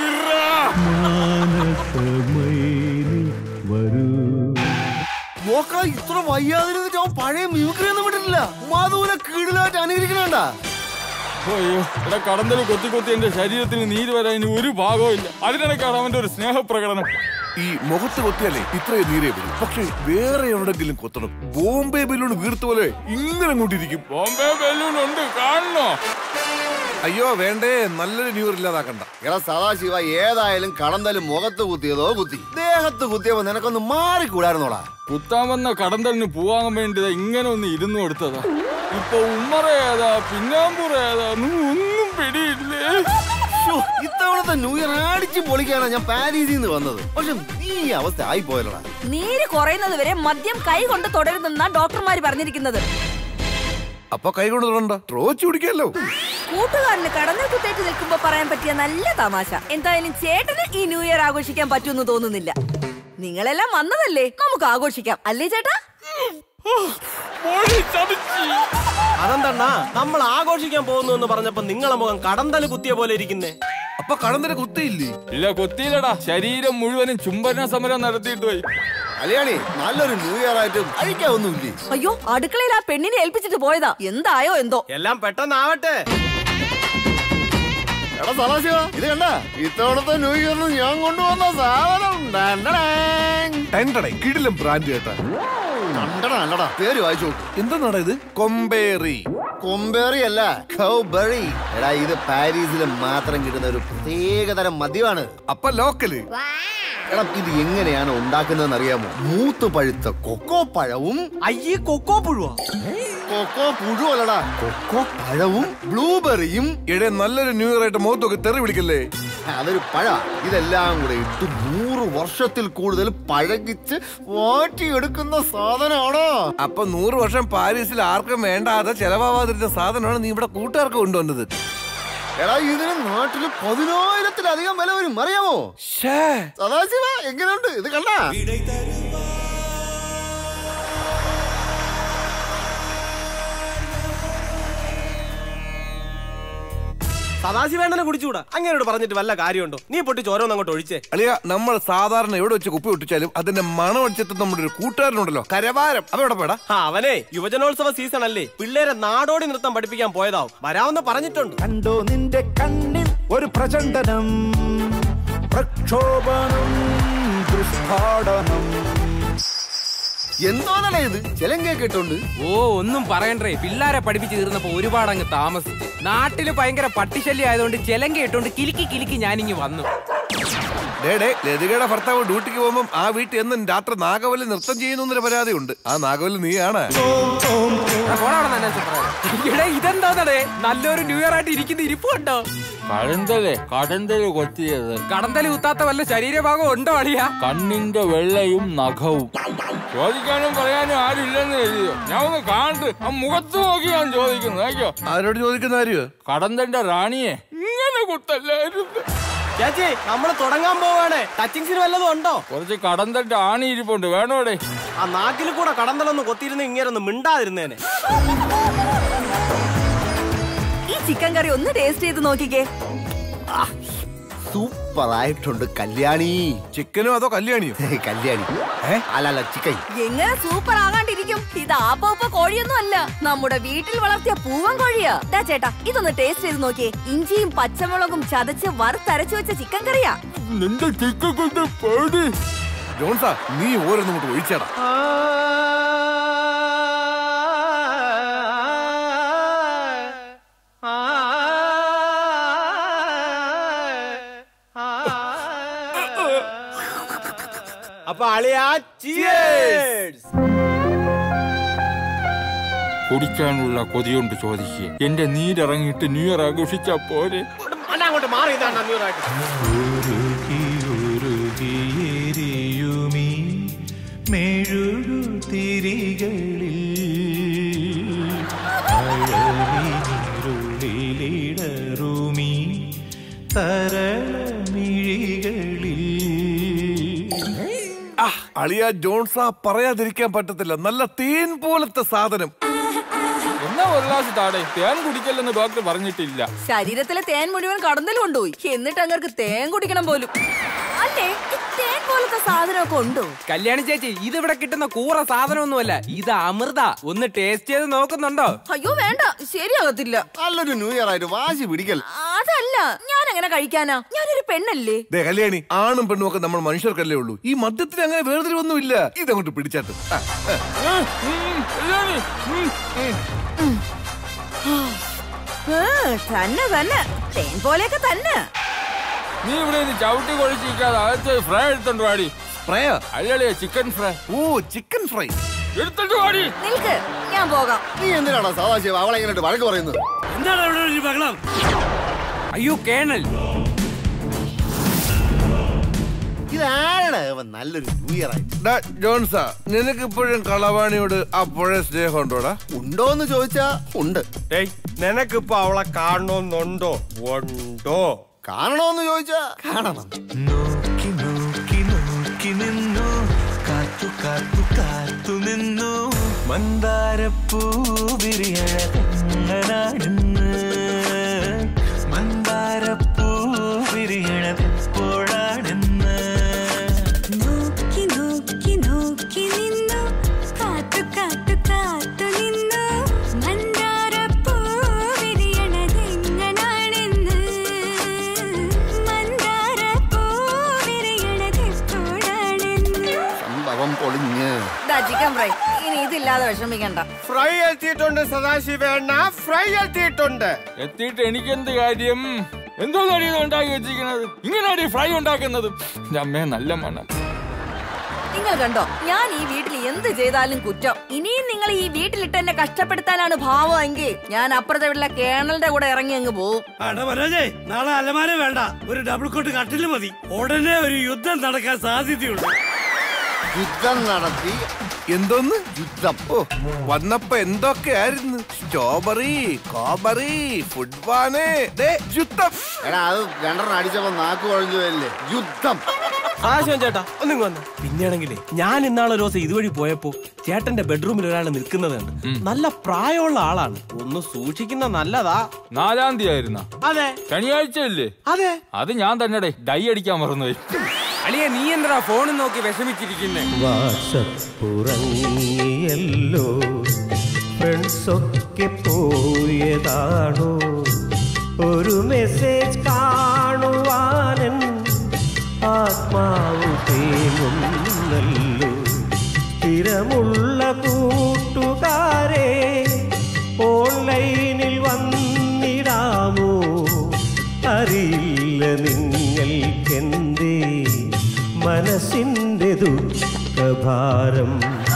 നോക്കാ ഇത്ര വയ്യാതിരുന്നിട്ട് അവൻ പഴയ മ്യൂക്രി ഒന്നും വിട്ടിട്ടില്ല മധുവിനെ കീഴിലായിട്ട് അനുകരിക്കണണ്ട അയ്യോ ഇവിടെ കടന്തൽ കൊത്തി കൊത്തി എന്റെ ശരീരത്തിന് നീര് വരാൻ ഇനി ഒരു ഭാഗവും ഇല്ല അതിനിടയ്ക്കാണ് അവന്റെ ഒരു സ്നേഹപ്രകടനം ഈ മുഖത്ത് കൊത്തിയാലേ ഇത്രയും നീരേ വരും പക്ഷെ വേറെ എവിടെങ്കിലും കൊത്തണം ബോംബെ ബലൂൺ വീർത്ത പോലെ ഇങ്ങനെ അങ്ങോട്ടിരിക്കും ബോംബെ ബലൂൺ ഉണ്ട് കാണണോ അയ്യോ വേണ്ടേ നല്ലൊരു ന്യൂ ഇയർ ഇല്ലാതാക്കണ്ട എടാ സദാശിവ ഏതായാലും കടന്തലും മുഖത്ത് കുത്തിയതോ കുത്തി ദേഹത്ത് കുത്തിയപ്പോ നിനക്കൊന്ന് മാറിക്കൂടായിരുന്നോടാ കുത്താൻ വന്ന കടന്തലിന് പോവാൻ വേണ്ടി ദാ ഇങ്ങനെ ഒന്ന് ഇരുന്നു കൊടുത്തതാ ഇപ്പൊ ഉമ്മറ ഏതാ പിന്നാമ്പുറ ഏതാ ഒന്നും പിടിയില്ലേ ശ്ശോ, ഇത്തവണത്തെ ന്യൂ ഇയർ അടിച്ച് പൊളിക്കാനാണ് ഞാൻ പാരീസിൽ നിന്ന് വന്നത് പക്ഷെ നീ ഈ അവസ്ഥ ആയി പോയല്ലോടാ നീര് കുറയുന്നത് വരെ മദ്യം കൈ കൊണ്ട് തുടരുതെന്നാ ഡോക്ടർമാര് പറഞ്ഞിരിക്കുന്നത് അപ്പൊ കൈ കൊണ്ട് തൊടണ്ട ട്രോച്ച് കുടിക്കാലോ കൂട്ടുകാരന് കടന്നൽ കുത്തേറ്റ് നിൽക്കുമ്പോ പറയാൻ പറ്റിയ നല്ല തമാശ എന്തായാലും ചേട്ടന് ഈ ന്യൂ ഇയർ ആഘോഷിക്കാൻ പറ്റുമെന്ന് തോന്നുന്നില്ല നിങ്ങളെല്ലാം വന്നതല്ലേ നമുക്ക് ആഘോഷിക്കാം അല്ലേ ചേട്ടാ അതെന്തണ്ണാ നമ്മൾ ആഘോഷിക്കാൻ പോകുന്നു എന്ന് പറഞ്ഞപ്പോ നിങ്ങളെ മുഖം കടന്തല് കുത്തിയ പോലെ ഇരിക്കുന്നേ അപ്പൊ കടന്തല് കുത്തിയില്ലേ ഇല്ല കൊത്തിയില്ലടാ ശരീരം മുഴുവനും ചുംബന സമരം നടത്തിയിട്ട് പോയി കല്യാണി നല്ലൊരു ന്യൂ ഇയർ ആയിട്ട് കഴിക്കാൻ ഒന്നുമില്ലേ അയ്യോ അടുക്കളയിൽ ആ പെണ്ണിനെ ഏൽപ്പിച്ചിട്ട് പോയതാ എന്തായോ എന്തോ എല്ലാം പെട്ടെന്നാവട്ടെ എടാ സദാശിവ ഇത് കണ്ട ഇത്തവണത്തെ ന്യൂ ഇയറിന് ഞാൻ കൊണ്ടുവന്ന സാധനം ടെൻഡടേ കിടിലം ബ്രാൻഡ് കേട്ടാ കണ്ടടാ അല്ലടാ പേര് വായിച്ചു നോക്ക് എന്താടാ ഇത് കൊമ്പേറി കൊമ്പേറി അല്ല കൗബറി എടാ ഇത് പാരീസിൽ മാത്രം കിട്ടുന്ന ഒരു പ്രത്യേകതരം മദ്യമാണ് അപ്പൊ ലോക്കല് എടാ ഇത് എങ്ങനെയാണ് ഉണ്ടാക്കുന്നതെന്ന് അറിയാമോ മൂത്ത് പഴുത്ത കൊക്കോ പഴവും അയ്യേ കൊക്കോ പുഴുവാ കൊക്കോ പുഴുവല്ലടാ കൊക്കോ പഴവും ബ്ലൂബെറിയും എടേ നല്ലൊരു ന്യൂ ഇയർ ആയിട്ട് മുഖത്തൊക്കെ തെറി വിളിക്കല്ലേ അതൊരു പഴ ഇതെല്ലാം കൂടെ ഇട്ട് നൂറ് വർഷത്തിൽ കൂടുതൽ പഴകിച്ച് വാറ്റിയെടുക്കുന്ന സാധനമാണോ അപ്പൊ നൂറ് വർഷം പാരീസിൽ ആർക്കും വേണ്ടാതെ ചെലവാവാതിരുന്ന സാധനമാണ് നീ ഇവിടെ കൂട്ടുകാർക്ക് കൊണ്ടുവന്നത് എടാ ഇതിന് നാട്ടില് പതിനായിരത്തിലധികം വില വരും അറിയാമോ സദാശിവ എങ്ങനെയുണ്ട് ഇത് കണ്ട സദാശിവേണ്ടനെ കുടിച്ചുകൂടാ അങ്ങനോട് പറഞ്ഞിട്ട് വല്ല കാര്യമുണ്ടോ നീ പൊട്ടി ചോരോന്ന് അങ്ങോട്ട് ഒഴിച്ചേ അളിയ നമ്മൾ സാധാരണ എവിടെ വെച്ച് കുപ്പി ഒട്ടിച്ചാലും അതിന്റെ മണം അടിച്ചെത്ത നമ്മുടെ ഒരു കൂട്ടുകാരനുണ്ടല്ലോ കരവാരം അതെവിടെ പോടാ ആ, അവനെ യുവജനോത്സവ സീസൺ അല്ലേ പിള്ളേരെ നാടോടി നൃത്തം പഠിപ്പിക്കാൻ പോയതാവും വരാമെന്ന് പറഞ്ഞിട്ടുണ്ട് കണ്ടോ നിന്റെ കണ്ണിൽ ഒരു പ്രചണ്ഡനം പ്രക്ഷോഭനം ദുസ്ഫാടനം എന്തോന്നല്ലേ ഇത് ചെലങ്കയൊക്കെ ഇട്ടുണ്ട് ഓ ഒന്നും പറയണ്ടേ പിള്ളാരെ പഠിപ്പിച്ച് തീർന്നപ്പോ ഒരുപാട് അങ്ങ് താമസിച്ചു നാട്ടില് ഭയങ്കര പട്ടിശല്യം ആയതുകൊണ്ട് ചെലങ്ക ഇട്ടുകൊണ്ട് കിലുക്കി കിലുക്കി ഞാനിങ്ങ് വന്നു ഡേ ഡേ ലതികയുടെ ഭർത്താവ് ഡ്യൂട്ടിക്ക് പോകുമ്പോൾ ആ വീട്ടിൽ എന്നും രാത്രി നാഗവല്ലി നൃത്തം ചെയ്യുന്നു എന്നൊരു പരാതിയുണ്ട് ആ നാഗവല്ലി നീയാണ് ഇതെന്താന്നടേ നല്ലൊരു ന്യൂ ഇയർ ആയിട്ട് ഇരിക്കുന്ന ഇരിപ്പ് കണ്ടോ കടന്തല് കടന്തല് കൊത്തിയത് കടന്തല് കുത്താത്ത വല്ല ശരീരഭാഗം ഉണ്ടോ അളിയാ കണ്ണിന്റെ വെള്ളയും നഖവും ചോദിക്കാനും പറയാനും ആരുമില്ലെന്ന് എഴുതിയോ ഞാൻ ഒന്ന് കാണട്ട് ആ മുഖത്ത് നോക്കി ഞാൻ ചോദിക്കുന്നു നോക്കിയോ ആരോട് ചോദിക്കുന്ന ആര്യോ കടന്തന്റെ റാണിയെ ഇങ്ങനെ കുത്തല്ലായിരുന്നു ചേച്ചി നമ്മൾ തുടങ്ങാൻ പോവാണ് ടച്ചിങ്സിന് വല്ലതും ഉണ്ടോ കുറച്ച് കടന്തന്റെ ആണി ഇരിപ്പുണ്ട് വേണോടെ ആ നാട്ടിൽ കൂടെ കടന്തലൊന്ന് കൊത്തിയിരുന്ന ഇങ്ങനെ മിണ്ടാതിരുന്നേനെ ഈ ചിക്കൻ കറി ഒന്ന് ടേസ്റ്റ് ചെയ്ത് നോക്കിക്കേ സൂപ്പർ ആയിട്ടുണ്ട് കല്യാണി ചിക്കനോ അതോ കല്യാണിയോ കല്യാണി അല്ലല്ല ചിക്കൻ എങ്ങനെ സൂപ്പർ ആകാണ്ടിരിക്കും ഇത് ആപ്പ കോഴിയൊന്നും അല്ല നമ്മുടെ വീട്ടിൽ വളർത്തിയ പൂവൻ കോഴിയാ ദാ ചേട്ടാ ഇതൊന്ന് ടേസ്റ്റ് ചെയ്ത് നോക്കിയേ ഇഞ്ചിയും പച്ചമുളകും ചതച്ച് വറുത്തരച്ചു വെച്ച ചിക്കൻ കറിയാ നിന്റെ ചിക്കൻ കൊണ്ട് പേടി ജോൺസാ നീ ഓരോന്നും കൊണ്ട് ഒഴിച്ചേടാ അപ്പൊ അളിയാ cheers. കുടിക്കാനുള്ള കൊതിയുണ്ട് ചോദിക്കുക എന്റെ നീരിറങ്ങിയിട്ട് ന്യൂ ഇയർ ആഘോഷിച്ചാ പോരെ അണ്ണാ അങ്ങോട്ട് മാറി ഇതാണ് അഞ്ഞൂറായിട്ട് ഉരുകിയുരുകിയെരിയുമീ മെഴുകുതിരികളിൽ അഴലിരുളിലിടറുമീ തരളമിഴികളിൽ അളിയ ജോൺസാ പറയാതിരിക്കാൻ പറ്റത്തില്ല നല്ല തേൻ പോലത്തെ സാധനം എന്നാ ഒരു ഗ്ലാസ് താടെ തേൻ കുടിക്കല്ലെന്ന് ഡോക്ടർ പറഞ്ഞിട്ടില്ല ശരീരത്തിലെ തേൻ മുഴുവൻ കടന്നലും കൊണ്ടുപോയി എന്നിട്ട് അങ്ങർക്ക് തേൻ കുടിക്കണം പോലും അല്ലേ ഈ തേൻ പോലത്തെ സാധനമൊക്കെ ഉണ്ടോ കല്യാണി ചേച്ചി ഇതിവിടെ കിട്ടുന്ന കൂറ സാധനമൊന്നുമല്ല ഇത് അമൃത ഒന്ന് ടേസ്റ്റ് ചെയ്ത് നോക്കുന്നുണ്ടോ അയ്യോ വേണ്ട ശരിയാകത്തില്ല നല്ലൊരു ന്യൂ ഇയർ ആയിട്ട് വാശി പിടിക്കൽ അതല്ല ഞാൻ എങ്ങനെ കഴിക്കാനാ ഞാനൊരു പെണ്ണല്ലേ ദേ കല്യാണി ആണും പെണ്ണും ഒക്കെ നമ്മൾ മനുഷ്യർക്കല്ലേ ഉള്ളൂ ഈ മദ്യത്തിന് അങ്ങനെ വേർതിരിവൊന്നും ഇല്ല ഇതങ്ങോട്ട് പിടിച്ചാട്ട് ആ, ആ. ഏ, തന്നെ തന്നെ തേൻ പോലെയൊക്കെ തന്നെ നീ ഇവിടെ നിന്ന് ചവിട്ടി കൊഴിച്ചിരിക്കാതെ അകത്ത് ഫ്രൈ എടുത്തോണ്ട് വാടി ഫ്രൈയോ അല്ലളിയ ചിക്കൻ ഫ്രൈ ഓ ചിക്കൻ ഫ്രൈ എടുത്തോണ്ട് വാടി നിൽക്ക് ഞാൻ പോകാം നീ എന്തിനാണോ സദാശിവ അവളെ എങ്ങനെ വഴക്ക് പറയുന്നത് എന്താണ് ഇവിടെ ഒരു ബഹളം അയ്യോ കേണൽ ഇതാണ് ഇവൻ നല്ലൊരു ന്യൂ ഇയർ ആയിട്ട് ഡാ, ജോൺസാ നിനക്ക് ഇപ്പോഴും കളവാണിയോട് ആ പുഴ സ്നേഹം ഉണ്ടോടാ ഉണ്ടോന്ന് ചോദിച്ചാ ഉണ്ട് ഡേയ് നിനക്കിപ്പോ അവളെ കാണണമെന്നുണ്ടോ ഉണ്ടോ കാണണോന്ന് ചോദിച്ചാ കാണണം നോക്കി നോക്കി നോക്കി നിന്നു കാത്തു കാത്തു കാത്തു നിന്നു മന്ദാരപ്പൂ വിരിയണതെങ്ങനാണെന്ന് മന്ദാരപ്പൂ വിരിയണതെപ്പോഴാണെന്ന് നോക്കി നോക്കി നോക്കി നിന്നു കാത്തു കാത്തു കാത്തു നിന്നു മന്ദാരപ്പൂ വിരിയണതെങ്ങനാണെന്ന് മന്ദാരപ്പൂ വിരിയണതെപ്പോഴാണെന്ന് സംഭവം പൊളിഞ്ഞ് ദാ ചിക്കൻ ഫ്രൈ ഇനി ഇതില്ലാതെ വിഷമിക്കണ്ട ഫ്രൈ എത്തിയിട്ടുണ്ട് സദാശിവേണ്ണ ഫ്രൈ എത്തിയിട്ടുണ്ട് എത്തിയിട്ട് എനിക്കെന്ത് കാര്യം എന്തോ ഇത് ഉണ്ടാക്കി വെച്ചിരിക്കുന്നത് ഇങ്ങനെയാണ് ഫ്രൈ ഉണ്ടാക്കുന്നത് എൻ്റെ അമ്മേ നല്ല മണം നിങ്ങൾ കണ്ടോ ഞാൻ ഈ വീട്ടിൽ എന്ത് ചെയ്താലും കുറ്റം ഇനിയും നിങ്ങൾ ഈ വീട്ടിലിട്ട് എന്നെ കഷ്ടപ്പെടുത്താനാണ് ഭാവമെങ്കിൽ ഞാൻ അപ്പുറത്തെ വീട്ടിലെ കേണലിന്റെ കൂടെ ഇറങ്ങി അങ്ങ് പോവും അടാ മനോജേ നാളെ അലമാര വേണ്ട ഒരു ഡബിൾ കോട്ട് കട്ടില് മതി ഉടനെ ഒരു യുദ്ധം നടക്കാൻ സാധ്യതയുണ്ട് യുദ്ധം നടത്തി എന്തോന്ന് യുദ്ധം ഓ വന്നപ്പോ എന്തൊക്കെയായിരുന്നു സ്ട്രോബറി കോബറി ഫുട്ബാന് ദേ യുദ്ധം എടാ അത് രണ്ടെണ്ണം അടിച്ചപ്പോ നാക്ക് കുഴഞ്ഞു പോയല്ലേ യുദ്ധം സദാശിവൻ ചേട്ടാ ഒന്നിങ്ങ് വന്ന് പിന്നെയാണെങ്കിലേ ഞാൻ ഇന്നാളെ ഒരു ദിവസം ഇതുവഴി പോയപ്പോ ചേട്ടന്റെ ബെഡ്റൂമിൽ ഒരാൾ നിൽക്കുന്നത് കണ്ട് നല്ല പ്രായമുള്ള ആളാണ് ഒന്ന് സൂക്ഷിക്കുന്ന നല്ലതാ നാലാം തീയതി ആയിരുന്ന അതെ ശനിയാഴ്ച അല്ലേ അതെ അത് ഞാൻ തന്നെ ഡൈ അടിക്കാൻ മറന്നുപോയി അളിയ നീ എന്താ ഫോണും നോക്കി വിഷമിച്ചിരിക്കുന്നേ വാസപ്പുറങ്ങിയല്ലോ ഫ്രണ്ട്സൊക്കെ പോയതാണോ ഒരു മെസ്സേജ് കാണുവാനൻ ആത്മാവ് തേങ്ങുന്നല്ലോ സ്ഥിരമുള്ള കൂട്ടുകാരെ ഓൺലൈനിൽ വന്നിടാമോ അറിയില്ല നിങ്ങൾക്കെന്തേ മനസ്സിൻ്റെ ദുഃഖഭാരം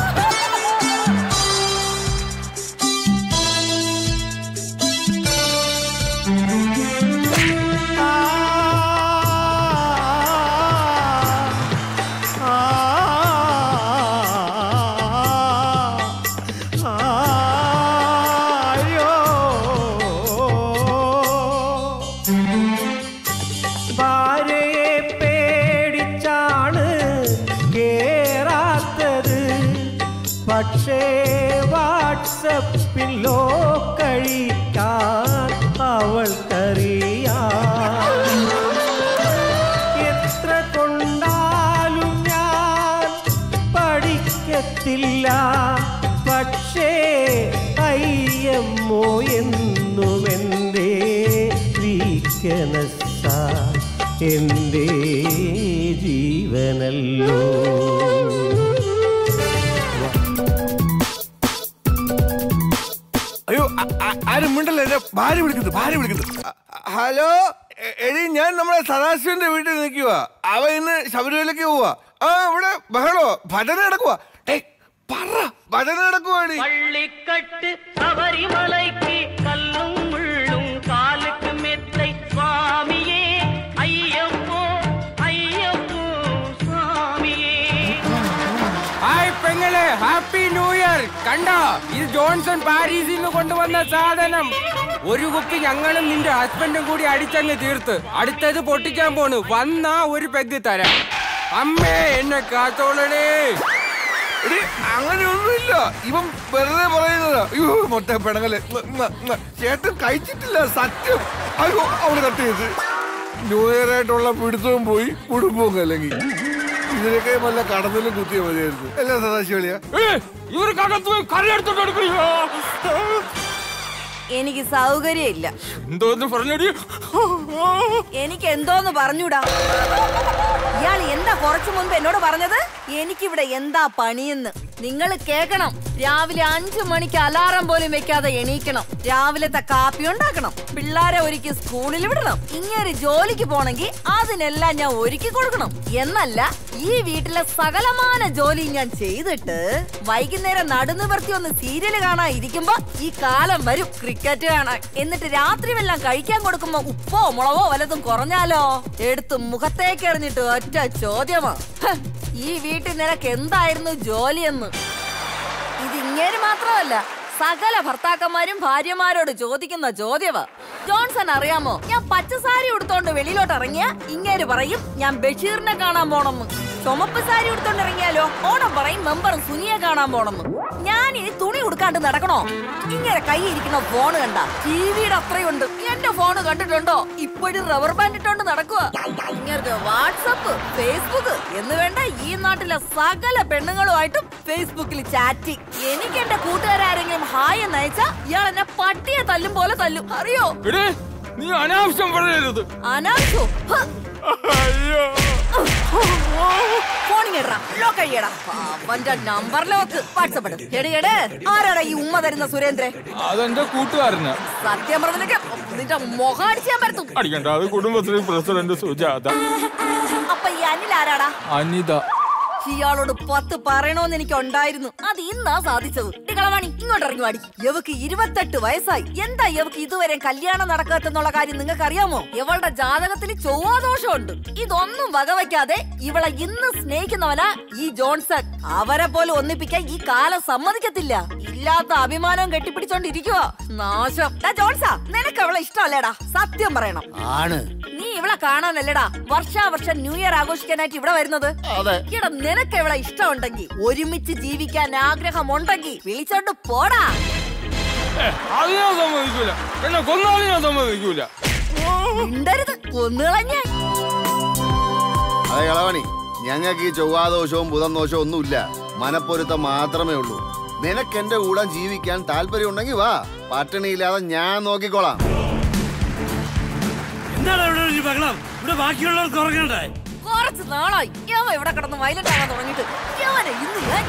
ഭാര്യയെ പേടിച്ചാണ് കേറാത്തത് പക്ഷേ വാട്സപ്പിൽ കഴിക്കാൻ അവൾക്കറിയാം എത്ര കൊണ്ടാലും ഞാൻ പഠിക്കത്തില്ല പക്ഷേ അയ്യമ്മോ എന്നുമെൻ്റെ വീക്കനസ്സ എൻ്റെ ജീവനല്ലോ അയ്യോ ആ- ആ- ആരും മിണ്ടല്ലേ എന്നെ ഭാര്യ വിളിക്കുന്നു ഭാര്യ വിളിക്കുന്നു അ- ഹലോ എ- എടി ഞാൻ നമ്മുടെ സദാശിവന്റെ വീട്ടിൽ നിൽക്കുക അവ ഇന്ന് ശബരിമലയ്ക്ക് പോവാ ആ ഇവിടെ ബഹളോ ഭജന നടക്കുവാ ഏയ് പറ ഭജന നടക്കുവാടി பள்ளிக்கட்டு சபரிமலைக்கு கல்லும் முள்ளும் காலுக்கு மெத்தை சுவாமியே ஐயப்போ ஐயப்போ சுவாமியே ഹായ് പെങ്ങളെ ഹാപ്പി ന്യൂ ഇയർ കണ്ടോ ഇത് ജോൺസൺ പാരീസിൽ നിന്ന് കൊണ്ടുവന്ന സാധനം ഒരു കുപ്പി ഞങ്ങളും നിന്റെ ഹസ്ബൻഡും കൂടി അടിച്ചങ്ങ് തീർത്ത് അടുത്തത് പൊട്ടിക്കാൻ പോണ് വന്നാ ഒരു പെഗ് തരാം അമ്മേ എന്നെ കാത്തോളണേ എടി അങ്ങനെയൊന്നുമില്ല ഇവൻ വെറുതെ പറയുന്നതാ അയ്യോ മൊട്ട പെണങ്ങല് ചേട്ടൻ കഴിച്ചിട്ടില്ല സത്യം അയ്യോ അവള് കട്ട് ചെയ്ത് ന്യൂ ഇയർ ആയിട്ടുള്ള പിടുത്തവും പോയി കുടുംബവും കലങ്ങി ഇതിനൊക്കെ വല്ല കടന്നിലും കുത്തിയ മതിയായിരുന്നു അല്ല സദാശിവളിയ ഇവർക്കകത്ത് പോയി കല്ലെടുത്തോണ്ട് എടുക്കണോ എനിക്ക് സൗകര്യമില്ല എന്തോന്ന് പറഞ്ഞടി എനിക്ക് എന്തോന്ന് പറഞ്ഞൂടാ ഇയാൾ എന്താ കുറച്ചു മുൻപ് എന്നോട് പറഞ്ഞത് എനിക്കിവിടെ എന്താ പണിയെന്ന് നിങ്ങൾ കേക്കണം രാവിലെ അഞ്ചു മണിക്ക് അലാറം പോലും വെക്കാതെ എണീക്കണം രാവിലത്തെ കാപ്പി ഉണ്ടാക്കണം പിള്ളാരെ ഒരുക്കി സ്കൂളിൽ വിടണം ഇങ്ങനെ ജോലിക്ക് പോണെങ്കിൽ അതിനെല്ലാം ഞാൻ ഒരുക്കി കൊടുക്കണം എന്നല്ല ഈ വീട്ടിലെ സകലമാന ജോലി ഞാൻ ചെയ്തിട്ട് വൈകുന്നേരം നടുനിവർത്തി ഒന്ന് സീരിയൽ കാണാൻ ഇരിക്കുമ്പോ ഈ കാലം വരും ക്രിക്കറ്റ് കാണാൻ എന്നിട്ട് രാത്രി വെള്ളം കഴിക്കാൻ കൊടുക്കുമ്പോ ഉപ്പോ മുളകോ വല്ലതും കുറഞ്ഞാലോ എടുത്ത് മുഖത്തേക്ക് എറിഞ്ഞിട്ട് ഒറ്റ ചോദ്യമാ ഹ്, ഈ വീട്ടിൽ നിനക്ക് എന്തായിരുന്നു ജോലിയെന്ന് ഇത് ഇങ്ങനെ മാത്രമല്ല സകല ഭർത്താക്കന്മാരും ഭാര്യമാരോട് ചോദിക്കുന്ന ചോദ്യവാ ജോൺസൺ അറിയാമോ ഞാൻ പച്ചസാരി ഉടുത്തോണ്ട് വെളിയിലോട്ട് ഇറങ്ങിയ ഇങ്ങേര് പറയും ഞാൻ ബഷീറിനെ കാണാൻ പോണെന്ന് ചുമപ്പ് സാരി ഉടുത്തോണ്ട് ഇറങ്ങിയാലോ ഓണം പറയും മെമ്പറും സുനിയെ കാണാൻ പോണെന്ന് ഞാൻ ഇനി തുണി ഉടുക്കാണ്ട് നടക്കണോ ഇങ്ങനെ കൈ ഇരിക്കുന്ന ഫോൺ കണ്ട ടിവിയുടെ അത്രയുണ്ട് എന്റെ ഫോൺ കണ്ടിട്ടുണ്ടോ ഇപ്പോഴും റബ്ബർ ബാൻഡ് ഇട്ടോണ്ട് നടക്കുക ഇങ്ങനെ വാട്സപ്പ് ഫേസ്ബുക്ക് എന്ന് വേണ്ട ഈ നാട്ടിലെ സകല പെണ്ണുങ്ങളുമായിട്ടും ഫേസ്ബുക്കിൽ ചാറ്റിംഗ് എനിക്ക് എന്റെ കൂട്ടുകാരെങ്കിലും ഹായ് എന്ന് അയച്ചാ ഇയാൾ എന്നെ പട്ടിയെ തല്ലും പോലെ തല്ലും അറിയോ എടേ നീ അനാവശ്യം പറയരുത് അനാശോ ഫോണിങ്ങേടാ ലോക്ക് കഴിയടാ അവന്റെ നമ്പർ ലോക്ക് വാട്സപ്പ് എടു എടി എടേ ആരാടാ ഈ ഉമ്മ തരുന്ന സുരേന്ദ്രൻ അതെന്റെ കൂട്ടുകാരനാ സത്യം പറഞ്ഞിട്ട് നിന്റെ മുഖം അടിച്ചാൻ പറ്റും അടിക്കണ്ട അത് കുടുംബശ്രീ പ്രസിഡന്റ് സുജാത അപ്പൊ ഈ അനിൽ ആരാടാ അനിത ഇയാളോട് പത്ത് പറയണോന്ന് എനിക്ക് ഉണ്ടായിരുന്നു അത് ഇന്നാ സാധിച്ചത് എടി കളവാണി ഇങ്ങോട്ട് ഇറങ്ങി വാടി യവക്ക് ഇരുപത്തെട്ട് വയസ്സായി എന്താ യവക്ക് ഇതുവരെ കല്യാണം നടക്കാത്തെന്നുള്ള കാര്യം നിങ്ങൾക്ക് അറിയാമോ ഇവളുടെ ജാതകത്തിൽ ചൊവ്വാദോഷമുണ്ട് ഇതൊന്നും വകവയ്ക്കാതെ ഇവളെ ഇന്ന് സ്നേഹിക്കുന്നവനാ ഈ ജോൺസൺ അവരെ പോലെ ഒന്നിപ്പിക്കാൻ ഈ കാലം സമ്മതിക്കത്തില്ല ഇല്ലാത്ത അഭിമാനം കെട്ടിപ്പിടിച്ചോണ്ടിരിക്കുക നാശം ഡാ ജോൺസാ നിനക്ക് അവളെ ഇഷ്ടമല്ലേടാ സത്യം പറയണം ആണ് നീ ഇവളെ നിങ്ങളെ കാണാനല്ലടാ വർഷാവർഷം ന്യൂ ഇയർ ആഘോഷിക്കാനായിട്ട് ഇവിടെ വരുന്നത് അതെ. ഇവിടെ നിനക്ക് ഇവിടെ ഇഷ്ടമുണ്ടെങ്കിൽ ഒരുമിച്ച് ജീവിക്കാൻ ആഗ്രഹമുണ്ടെങ്കിൽ വിളിച്ചോണ്ട് പോടാ ഏ, അത് ഞാൻ സമ്മതിക്കൂല എന്നെ കൊന്നാലും ഞാൻ സമ്മതിക്കൂല മിണ്ടരുത് കൊന്നുകളഞ്ഞ അതെ കളവണി ഞങ്ങൾക്ക് ഈ ചൊവ്വാദോഷവും ബുധൻ ഒന്നുമില്ല മനപ്പൊരുത്തം മാത്രമേ ഉള്ളൂ നിനക്ക് എന്റെ കൂടെ ജീവിക്കാൻ താല്പര്യം ഉണ്ടെങ്കിൽ വാ പട്ടിണിയില്ലാതെ ഞാൻ നോക്കിക്കോളാം എന്താണ് ഇവിടെ ഒരു ബഹളം ഇവിടെ ബാക്കിയുള്ളവർക്ക് ഉറങ്ങണ്ടേ കുറച്ച് നാളായി യവ ഇവിടെ കിടന്ന് വയലന്റ് ആകാൻ തുടങ്ങിയിട്ട് യവനെ ഇന്ന് ഞാൻ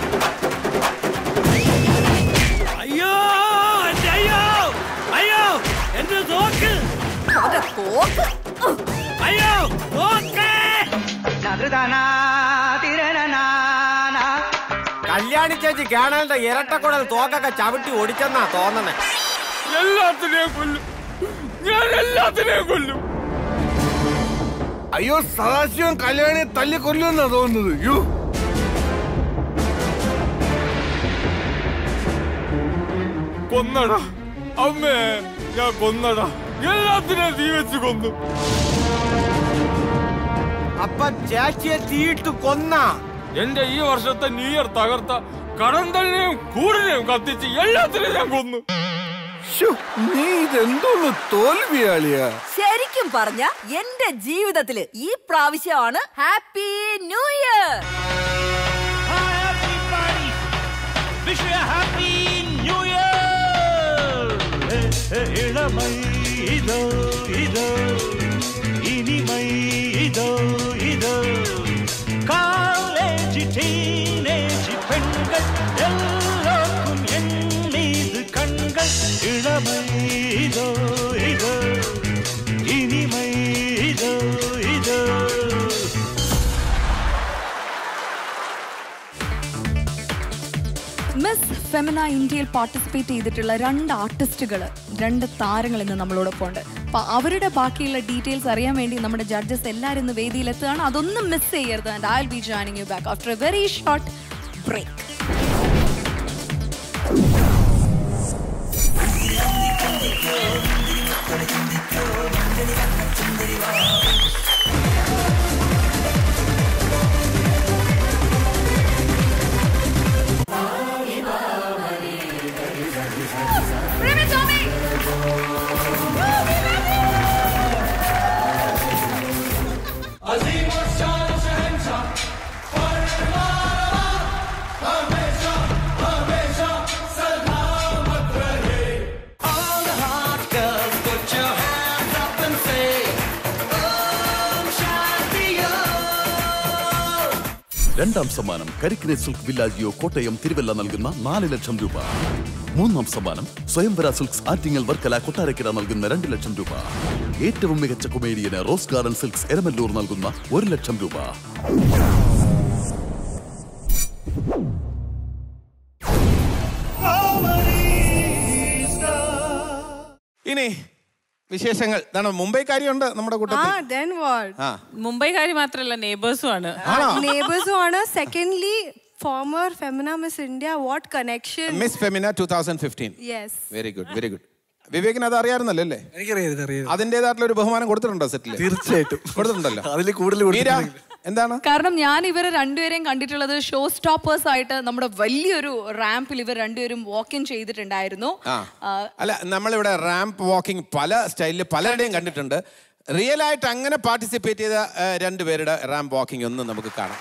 അയ്യോ എന്റെ അയ്യോ അയ്യോ എന്റെ തോക്ക് അവന്റെ തോക്ക് അയ്യോ തോക്ക് കല്യാണി ചേച്ചി കാണാന്റെ ഇരട്ടക്കുടൽ തോക്കൊക്കെ ചവിട്ടി ഓടിച്ചെന്നാ തോന്നണേ എല്ലാത്തിനെയും കൊല്ലും ഞാൻ എല്ലാത്തിനെയും കൊല്ലും അയ്യോ സദാശിവൻ കല്യാണിയെ തല്ലി കൊല്ലുമെന്നാ തോന്നുന്നത് യോ കൊന്നടാ അമ്മേ ഞാൻ കൊന്നടാ എല്ലാത്തിനെയും തീ വെച്ച് കൊന്നു അപ്പൊ ചേച്ചിയെ തീയിട്ട് കൊന്ന എന്റെ ഈ വർഷത്തെ ന്യൂ ഇയർ തകർത്ത കടന്തലിനെയും കൂടിനെയും കത്തിച്ച് എല്ലാത്തിനെയും ഞാൻ കൊന്നു നീ ഇതെന്തോന്ന് തോൽവിയാളിയാ ശരിക്കും പറഞ്ഞ എന്റെ ജീവിതത്തില് ഈ പ്രാവശ്യമാണ് happy new year Wish you a happy new year. இளமை இதோ இதோ இனிமை இதோ இதோ காலேஜ் டீனேஜ் பெண்கள் எல்லோருக்கும் என் மீது கண்கள் இளமை இதோ இதோ இனிமை இதோ இதோ മിസ് ഫെമിന ഇന്ത്യയിൽ പാർട്ടിസിപ്പേറ്റ് ചെയ്തിട്ടുള്ള രണ്ട് ആർട്ടിസ്റ്റുകൾ രണ്ട് താരങ്ങൾ ഇന്ന് നമ്മളോടൊപ്പം ഉണ്ട് അപ്പൊ അവരുടെ ബാക്കിയുള്ള ഡീറ്റെയിൽസ് അറിയാൻ വേണ്ടി നമ്മുടെ ജഡ്ജസ് എല്ലാവരും ഇന്ന് വേദിയിലെത്തുകയാണ് അതൊന്നും മിസ് ചെയ്യരുത് and I be joining you back after a very short break عظيم الشان شهنشاه हमेशा हमेशा सलामत रहे All the hot girls put your hands up and say Om Shanti Om രണ്ടാം സമ്മാനം കരിക്കിനെ സിൽക്ക് വില്ലാജിയോ കോട്ടയം തിരുവല്ല നൽകുന്ന നാല് ലക്ഷം രൂപ മൂന്നാം സമ്മാനം സ്വയംവര സിൽക്സ് ആറ്റിങ്ങൽ വർക്കല കൊട്ടാരക്കര നൽകുന്ന രണ്ട് ലക്ഷം രൂപ ഏറ്റവും മികച്ച കൊമേഡിയന് റോസ് ഗാർഡൻ സിൽക്സ് എരമല്ലൂർ നൽകുന്ന ഒരു ലക്ഷം രൂപ ഇനി വിശേഷങ്ങൾ ഇതാണ് മുംബൈക്കാരിയുണ്ട് നമ്മുടെ ആ കൂട്ടത്തിൽ then what ആ മുംബൈക്കാരി മാത്രല്ല നെയ്ബേഴ്സും ആണ് neighbors ആണ് secondly former femina miss india what connection Miss Femina two thousand fifteen yes very good very good വിവേകിന് അത് അറിയാറുന്നല്ലോ അല്ലേ എനിക്കറിയാം അറിയാം അതിന്റേതായിട്ടുള്ള ഒരു ബഹുമാനം കൊടുത്തിട്ടുണ്ടോ സെറ്റിൽ തീർച്ചയായിട്ടും കൊടുത്തിട്ടുണ്ടല്ലോ അതിൽ കൂടുതൽ മീര, എന്താണ് കാരണം ഞാൻ ഇവരെ രണ്ടുപേരെയും കണ്ടിട്ടുള്ളത് ഷോ സ്റ്റോപ്പേഴ്സ് ആയിട്ട് നമ്മുടെ വലിയൊരു റാമ്പിൽ ഇവർ രണ്ടുപേരും വാക്ക് ഇൻ ചെയ്തിട്ടുണ്ടായിരുന്നു ആ അല്ല നമ്മളിവിടെ റാമ്പ് വാക്കിംഗ് പല സ്റ്റൈലിൽ പലരുടെയും കണ്ടിട്ടുണ്ട് റിയൽ ആയിട്ട് അങ്ങനെ പാർട്ടിസിപ്പേറ്റ് ചെയ്ത ആ, രണ്ടുപേരുടെ റാമ്പ് വാക്കിംഗ് ഒന്ന് നമുക്ക് കാണാം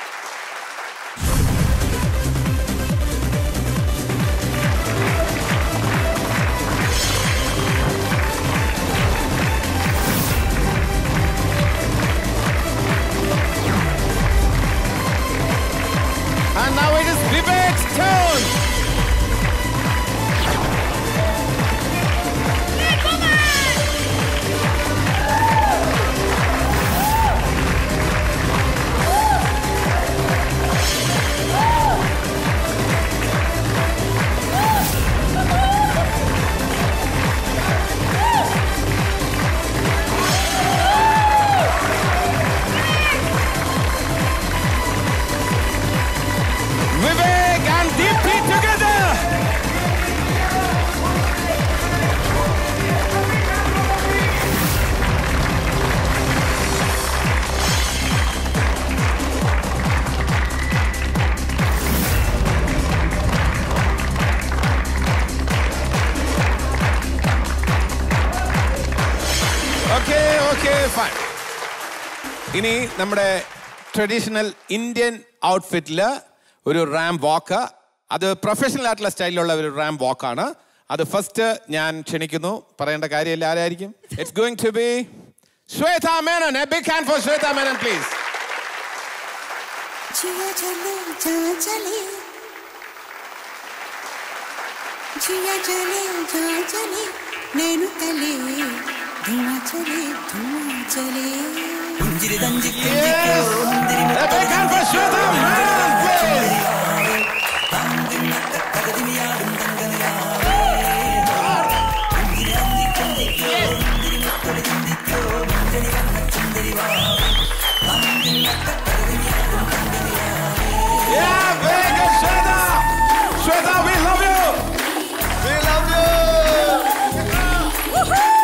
And now it is Vivek's turn. Fine ഇനി നമ്മുടെ ട്രഡീഷണൽ ഇന്ത്യൻ ഔട്ട്ഫിറ്റിൽ ഒരു റാം വാക്ക് അത് പ്രൊഫഷണൽ ആയിട്ടുള്ള സ്റ്റൈലിലുള്ള ഒരു റാം വാക്കാണ് അത് ഫസ്റ്റ് ഞാൻ ക്ഷണിക്കുന്നു പറയേണ്ട കാര്യമില്ല ആരായിരിക്കും it's going to be Shweta Menon a big hand for Shweta Menon please जिया चले जा चले जिया चले जा चले నేను తలే ధుమా చలే ధుమా చలే ఉంజిరి దంజి Yeah, very good, Shweta. Shweta, we love you. We love you.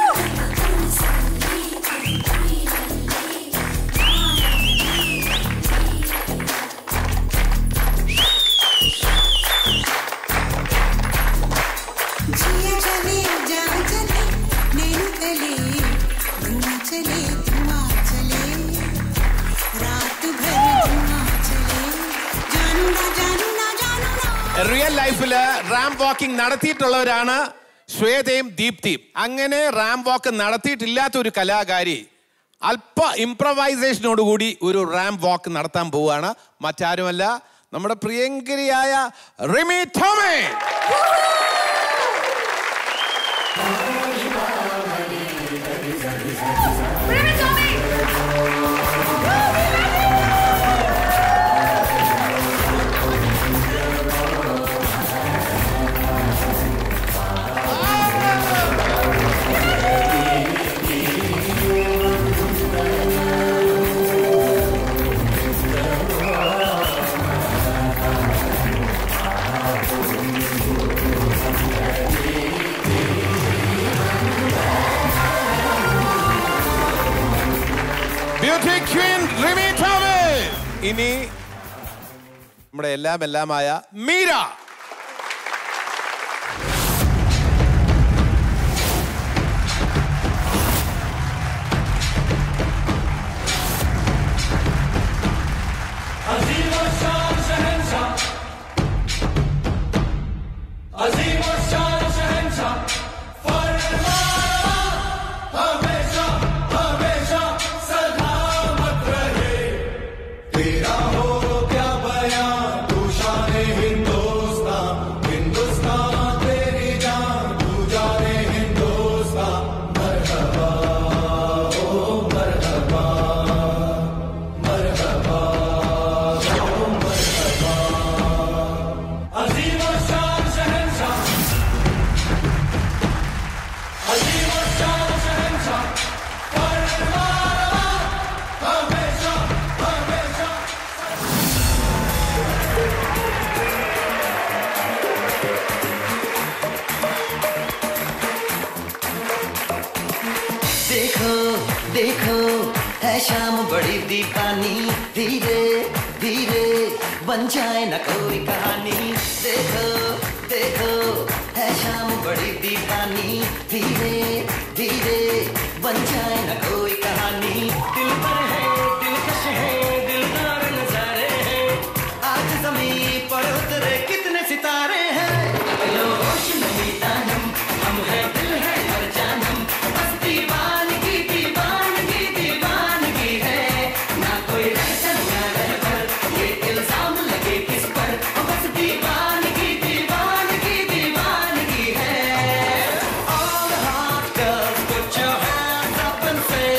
जिया चले जा चले నేను తలే ధుమా చలే ధుమా చలే रात भर धुआं चले जानू ना जानू ना जानू ना റിയൽ ലൈഫില് റാം വാക്കിംഗ് നടത്തിയിട്ടുള്ളവരാണ് ശ്വേതയും ദീപ്തിയും അങ്ങനെ റാം വാക്ക് നടത്തിയിട്ടില്ലാത്ത ഒരു കലാകാരി അല്പ ഇംപ്രവൈസേഷനോടുകൂടി ഒരു റാം വാക്ക് നടത്താൻ പോവുകയാണ് മറ്റാരുമല്ല നമ്മുടെ പ്രിയങ്കരിയായ റിമി ടോമേ ബ്യൂട്ടി ക്വീൻ റിമി ടോമേ ഇനി നമ്മുടെ എല്ലാം എല്ലാമായ മീര عظيم الشان شهنشاه عظيم الشان شهنشاه فرما हमेशा हमेशा सलामत रहे तेरा हो क्या बयां तू शान हिंदुस्तान हिंदुस्तान तेरी जान तू जाने हिंदुस्तान मरहबा ओ मरहबा मरहबा ओ मरहबा अजीम शान शहनशाह अजीम शान शहनशाह फरमा हमेशा हमेशा देखो देखो है शाम बड़ी दीवानी धीरे धीरे बन जाए न कोई कहानी देखो देखो है शाम बड़ी दीवानी धीरे धीरे बन जाए न कोई कहानी दिल पर है दिलकश है दिलदार नजारे हैं आज जमीन पर उतरे कितने सितारे हैं लो रोशनी तानम हम है दिल है हर जानम बस दीवानगी दीवानगी दीवानगी है ना कोई रहसन ना रहबर ये इल्जाम लगे किस पर बस दीवानगी दीवानगी दीवानगी है All the hot girls put your hands up and say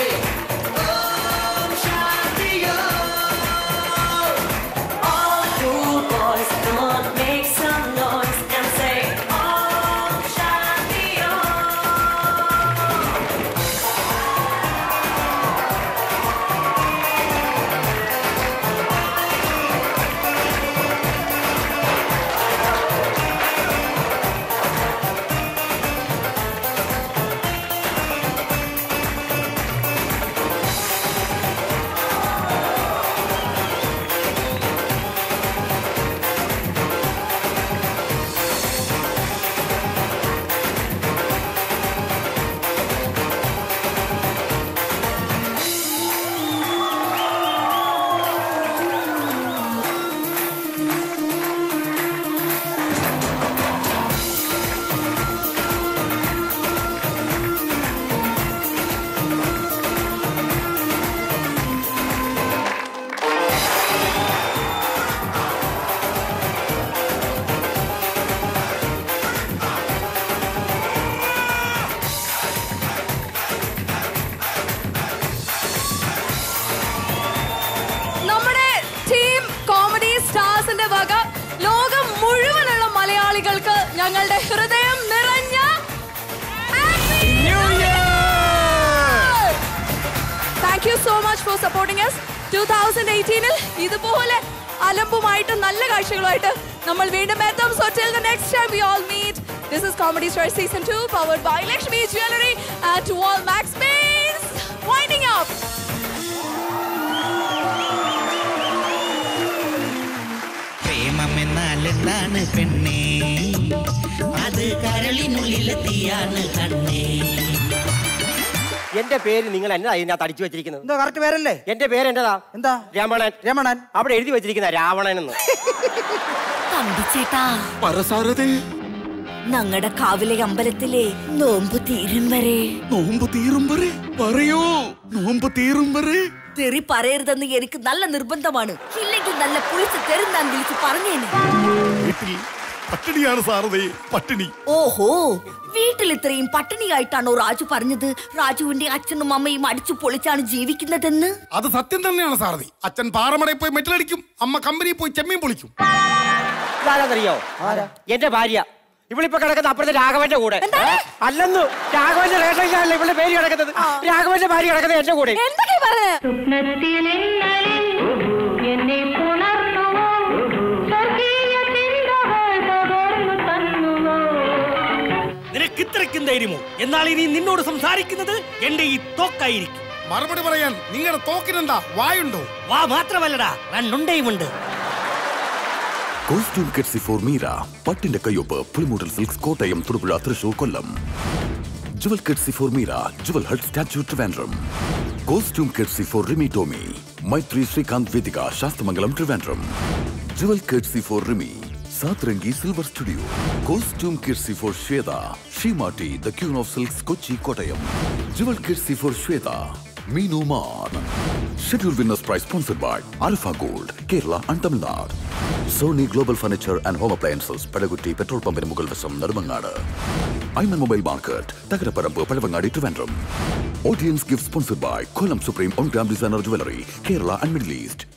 thank you so much for supporting us two thousand എയ്റ്റീനിൽ ഇതുപോലെ അലമ്പുമായിട്ട് നല്ല കാഴ്ചകളുമായിട്ട് നമ്മൾ വീണ്ടും എത്തും so till the next time we all meet this is comedy star season 2 powered by Lakshmi jewellery and to all max means winding up പ്രേമമെന്നാൽ എന്താണ് പെണ്ണേ അത് കരളിനുള്ളിലെ തീയാണ് കണ്ണേ എന്റെ പേര് നിങ്ങൾ എന്നതാ ഇതിനകത്ത് അടിച്ചു വെച്ചിരിക്കുന്നത് എന്തോ കറക്റ്റ് പേരല്ലേ എന്റെ പേര് എന്റേതാ എന്താ രമണൻ രമണൻ അവിടെ എഴുതി വെച്ചിരിക്കുന്ന രാവണൻ എന്ന് തമ്പിച്ചേട്ടാ ഞങ്ങളുടെ കാവിലെ അമ്പലത്തിലെ നോമ്പ് തീരും വരെ നോമ്പ് തീരും വരെ പറയൂ നോമ്പ് തീരും വരെ തെറി പറയരുതെന്ന് എനിക്ക് നല്ല നിർബന്ധമാണ് ഇല്ലെങ്കിൽ നല്ല പുളിച്ച് തെരുന്നാൻ വിളിച്ച് പറഞ്ഞേനെ വീട്ടിൽ പട്ടിണിയാണ് സാറതേ പട്ടിണി ഓഹോ വീട്ടിൽ ഇത്രയും പട്ടിണിയായിട്ടാണോ രാജു പറഞ്ഞത് രാജുവിന്റെ അച്ഛനും അമ്മയും അടിച്ചു പൊളിച്ചാണ് ജീവിക്കുന്നതെന്ന് അത് സത്യം തന്നെയാണ് സാറതി അച്ഛൻ പാറമടയിൽ പോയി മെറ്റലടിക്കും അമ്മ കമ്പനിയിൽ പോയി ചെമ്മീൻ പൊളിക്കും ഇതാരാന്നറിയോ എന്റെ ഭാര്യ ഇവളിപ്പോ കിടക്കുന്ന അപ്പുറത്തെ രാഘവന്റെ കൂടെ അല്ലെന്നു രാഘവന്റെ റേഷൻ കാർഡിൽ ഇവളുടെ പേര് കിടക്കുന്നത് രാഘവന്റെ ഭാര്യ കിടക്കുന്നത് എന്റെ കൂടെ എന്നെ പുണർന്നുവോ സ്വർഗീയ ചിന്തകൾ പകർന്നു തന്നുവോ നിനക്ക് ഇത്രയ്ക്കും ധൈര്യമോ എന്നാൽ ഇനി നിന്നോട് സംസാരിക്കുന്നത് എന്റെ ഈ തോക്കായിരിക്കും മറുപടി പറയാൻ നിങ്ങളുടെ തോക്കിനെന്താ വായുണ്ടോ വാ മാത്രമല്ലടാ രണ്ടുണ്ടേയുമുണ്ട് കോസ്റ്റ്യൂം കെറ്റ്സി ഫോർ മീര പട്ടിന്റെ കയ്യൊപ്പ് Pulimoottil silks Kottayam Thodupuzha Thrissur Kollam jewel courtesy for Meera jewel hut statue Trivandrum costume courtesy for Rimi Tomy Maithri Sreekanth Vedika Sasthamangalam Trivandrum jewel courtesy for Rimi Satrangi silver studio costume courtesy for Shweta Seematti the queen of silks Kochi Kottayam jewel courtesy for Shweta മീനു മാൻ schedule winners prize sponsored by alpha gold Kerala and Tamil Nadu Sony global furniture and home appliances പടകുറ്റി petrol പമ്പിന് മുകൾ വശം Nedumangad Aiman mobile market Thakaraparambu Pazhavangadi Trivandrum audience gift sponsored by Kollam supreme one gram designer jewellery Kerala and Middle east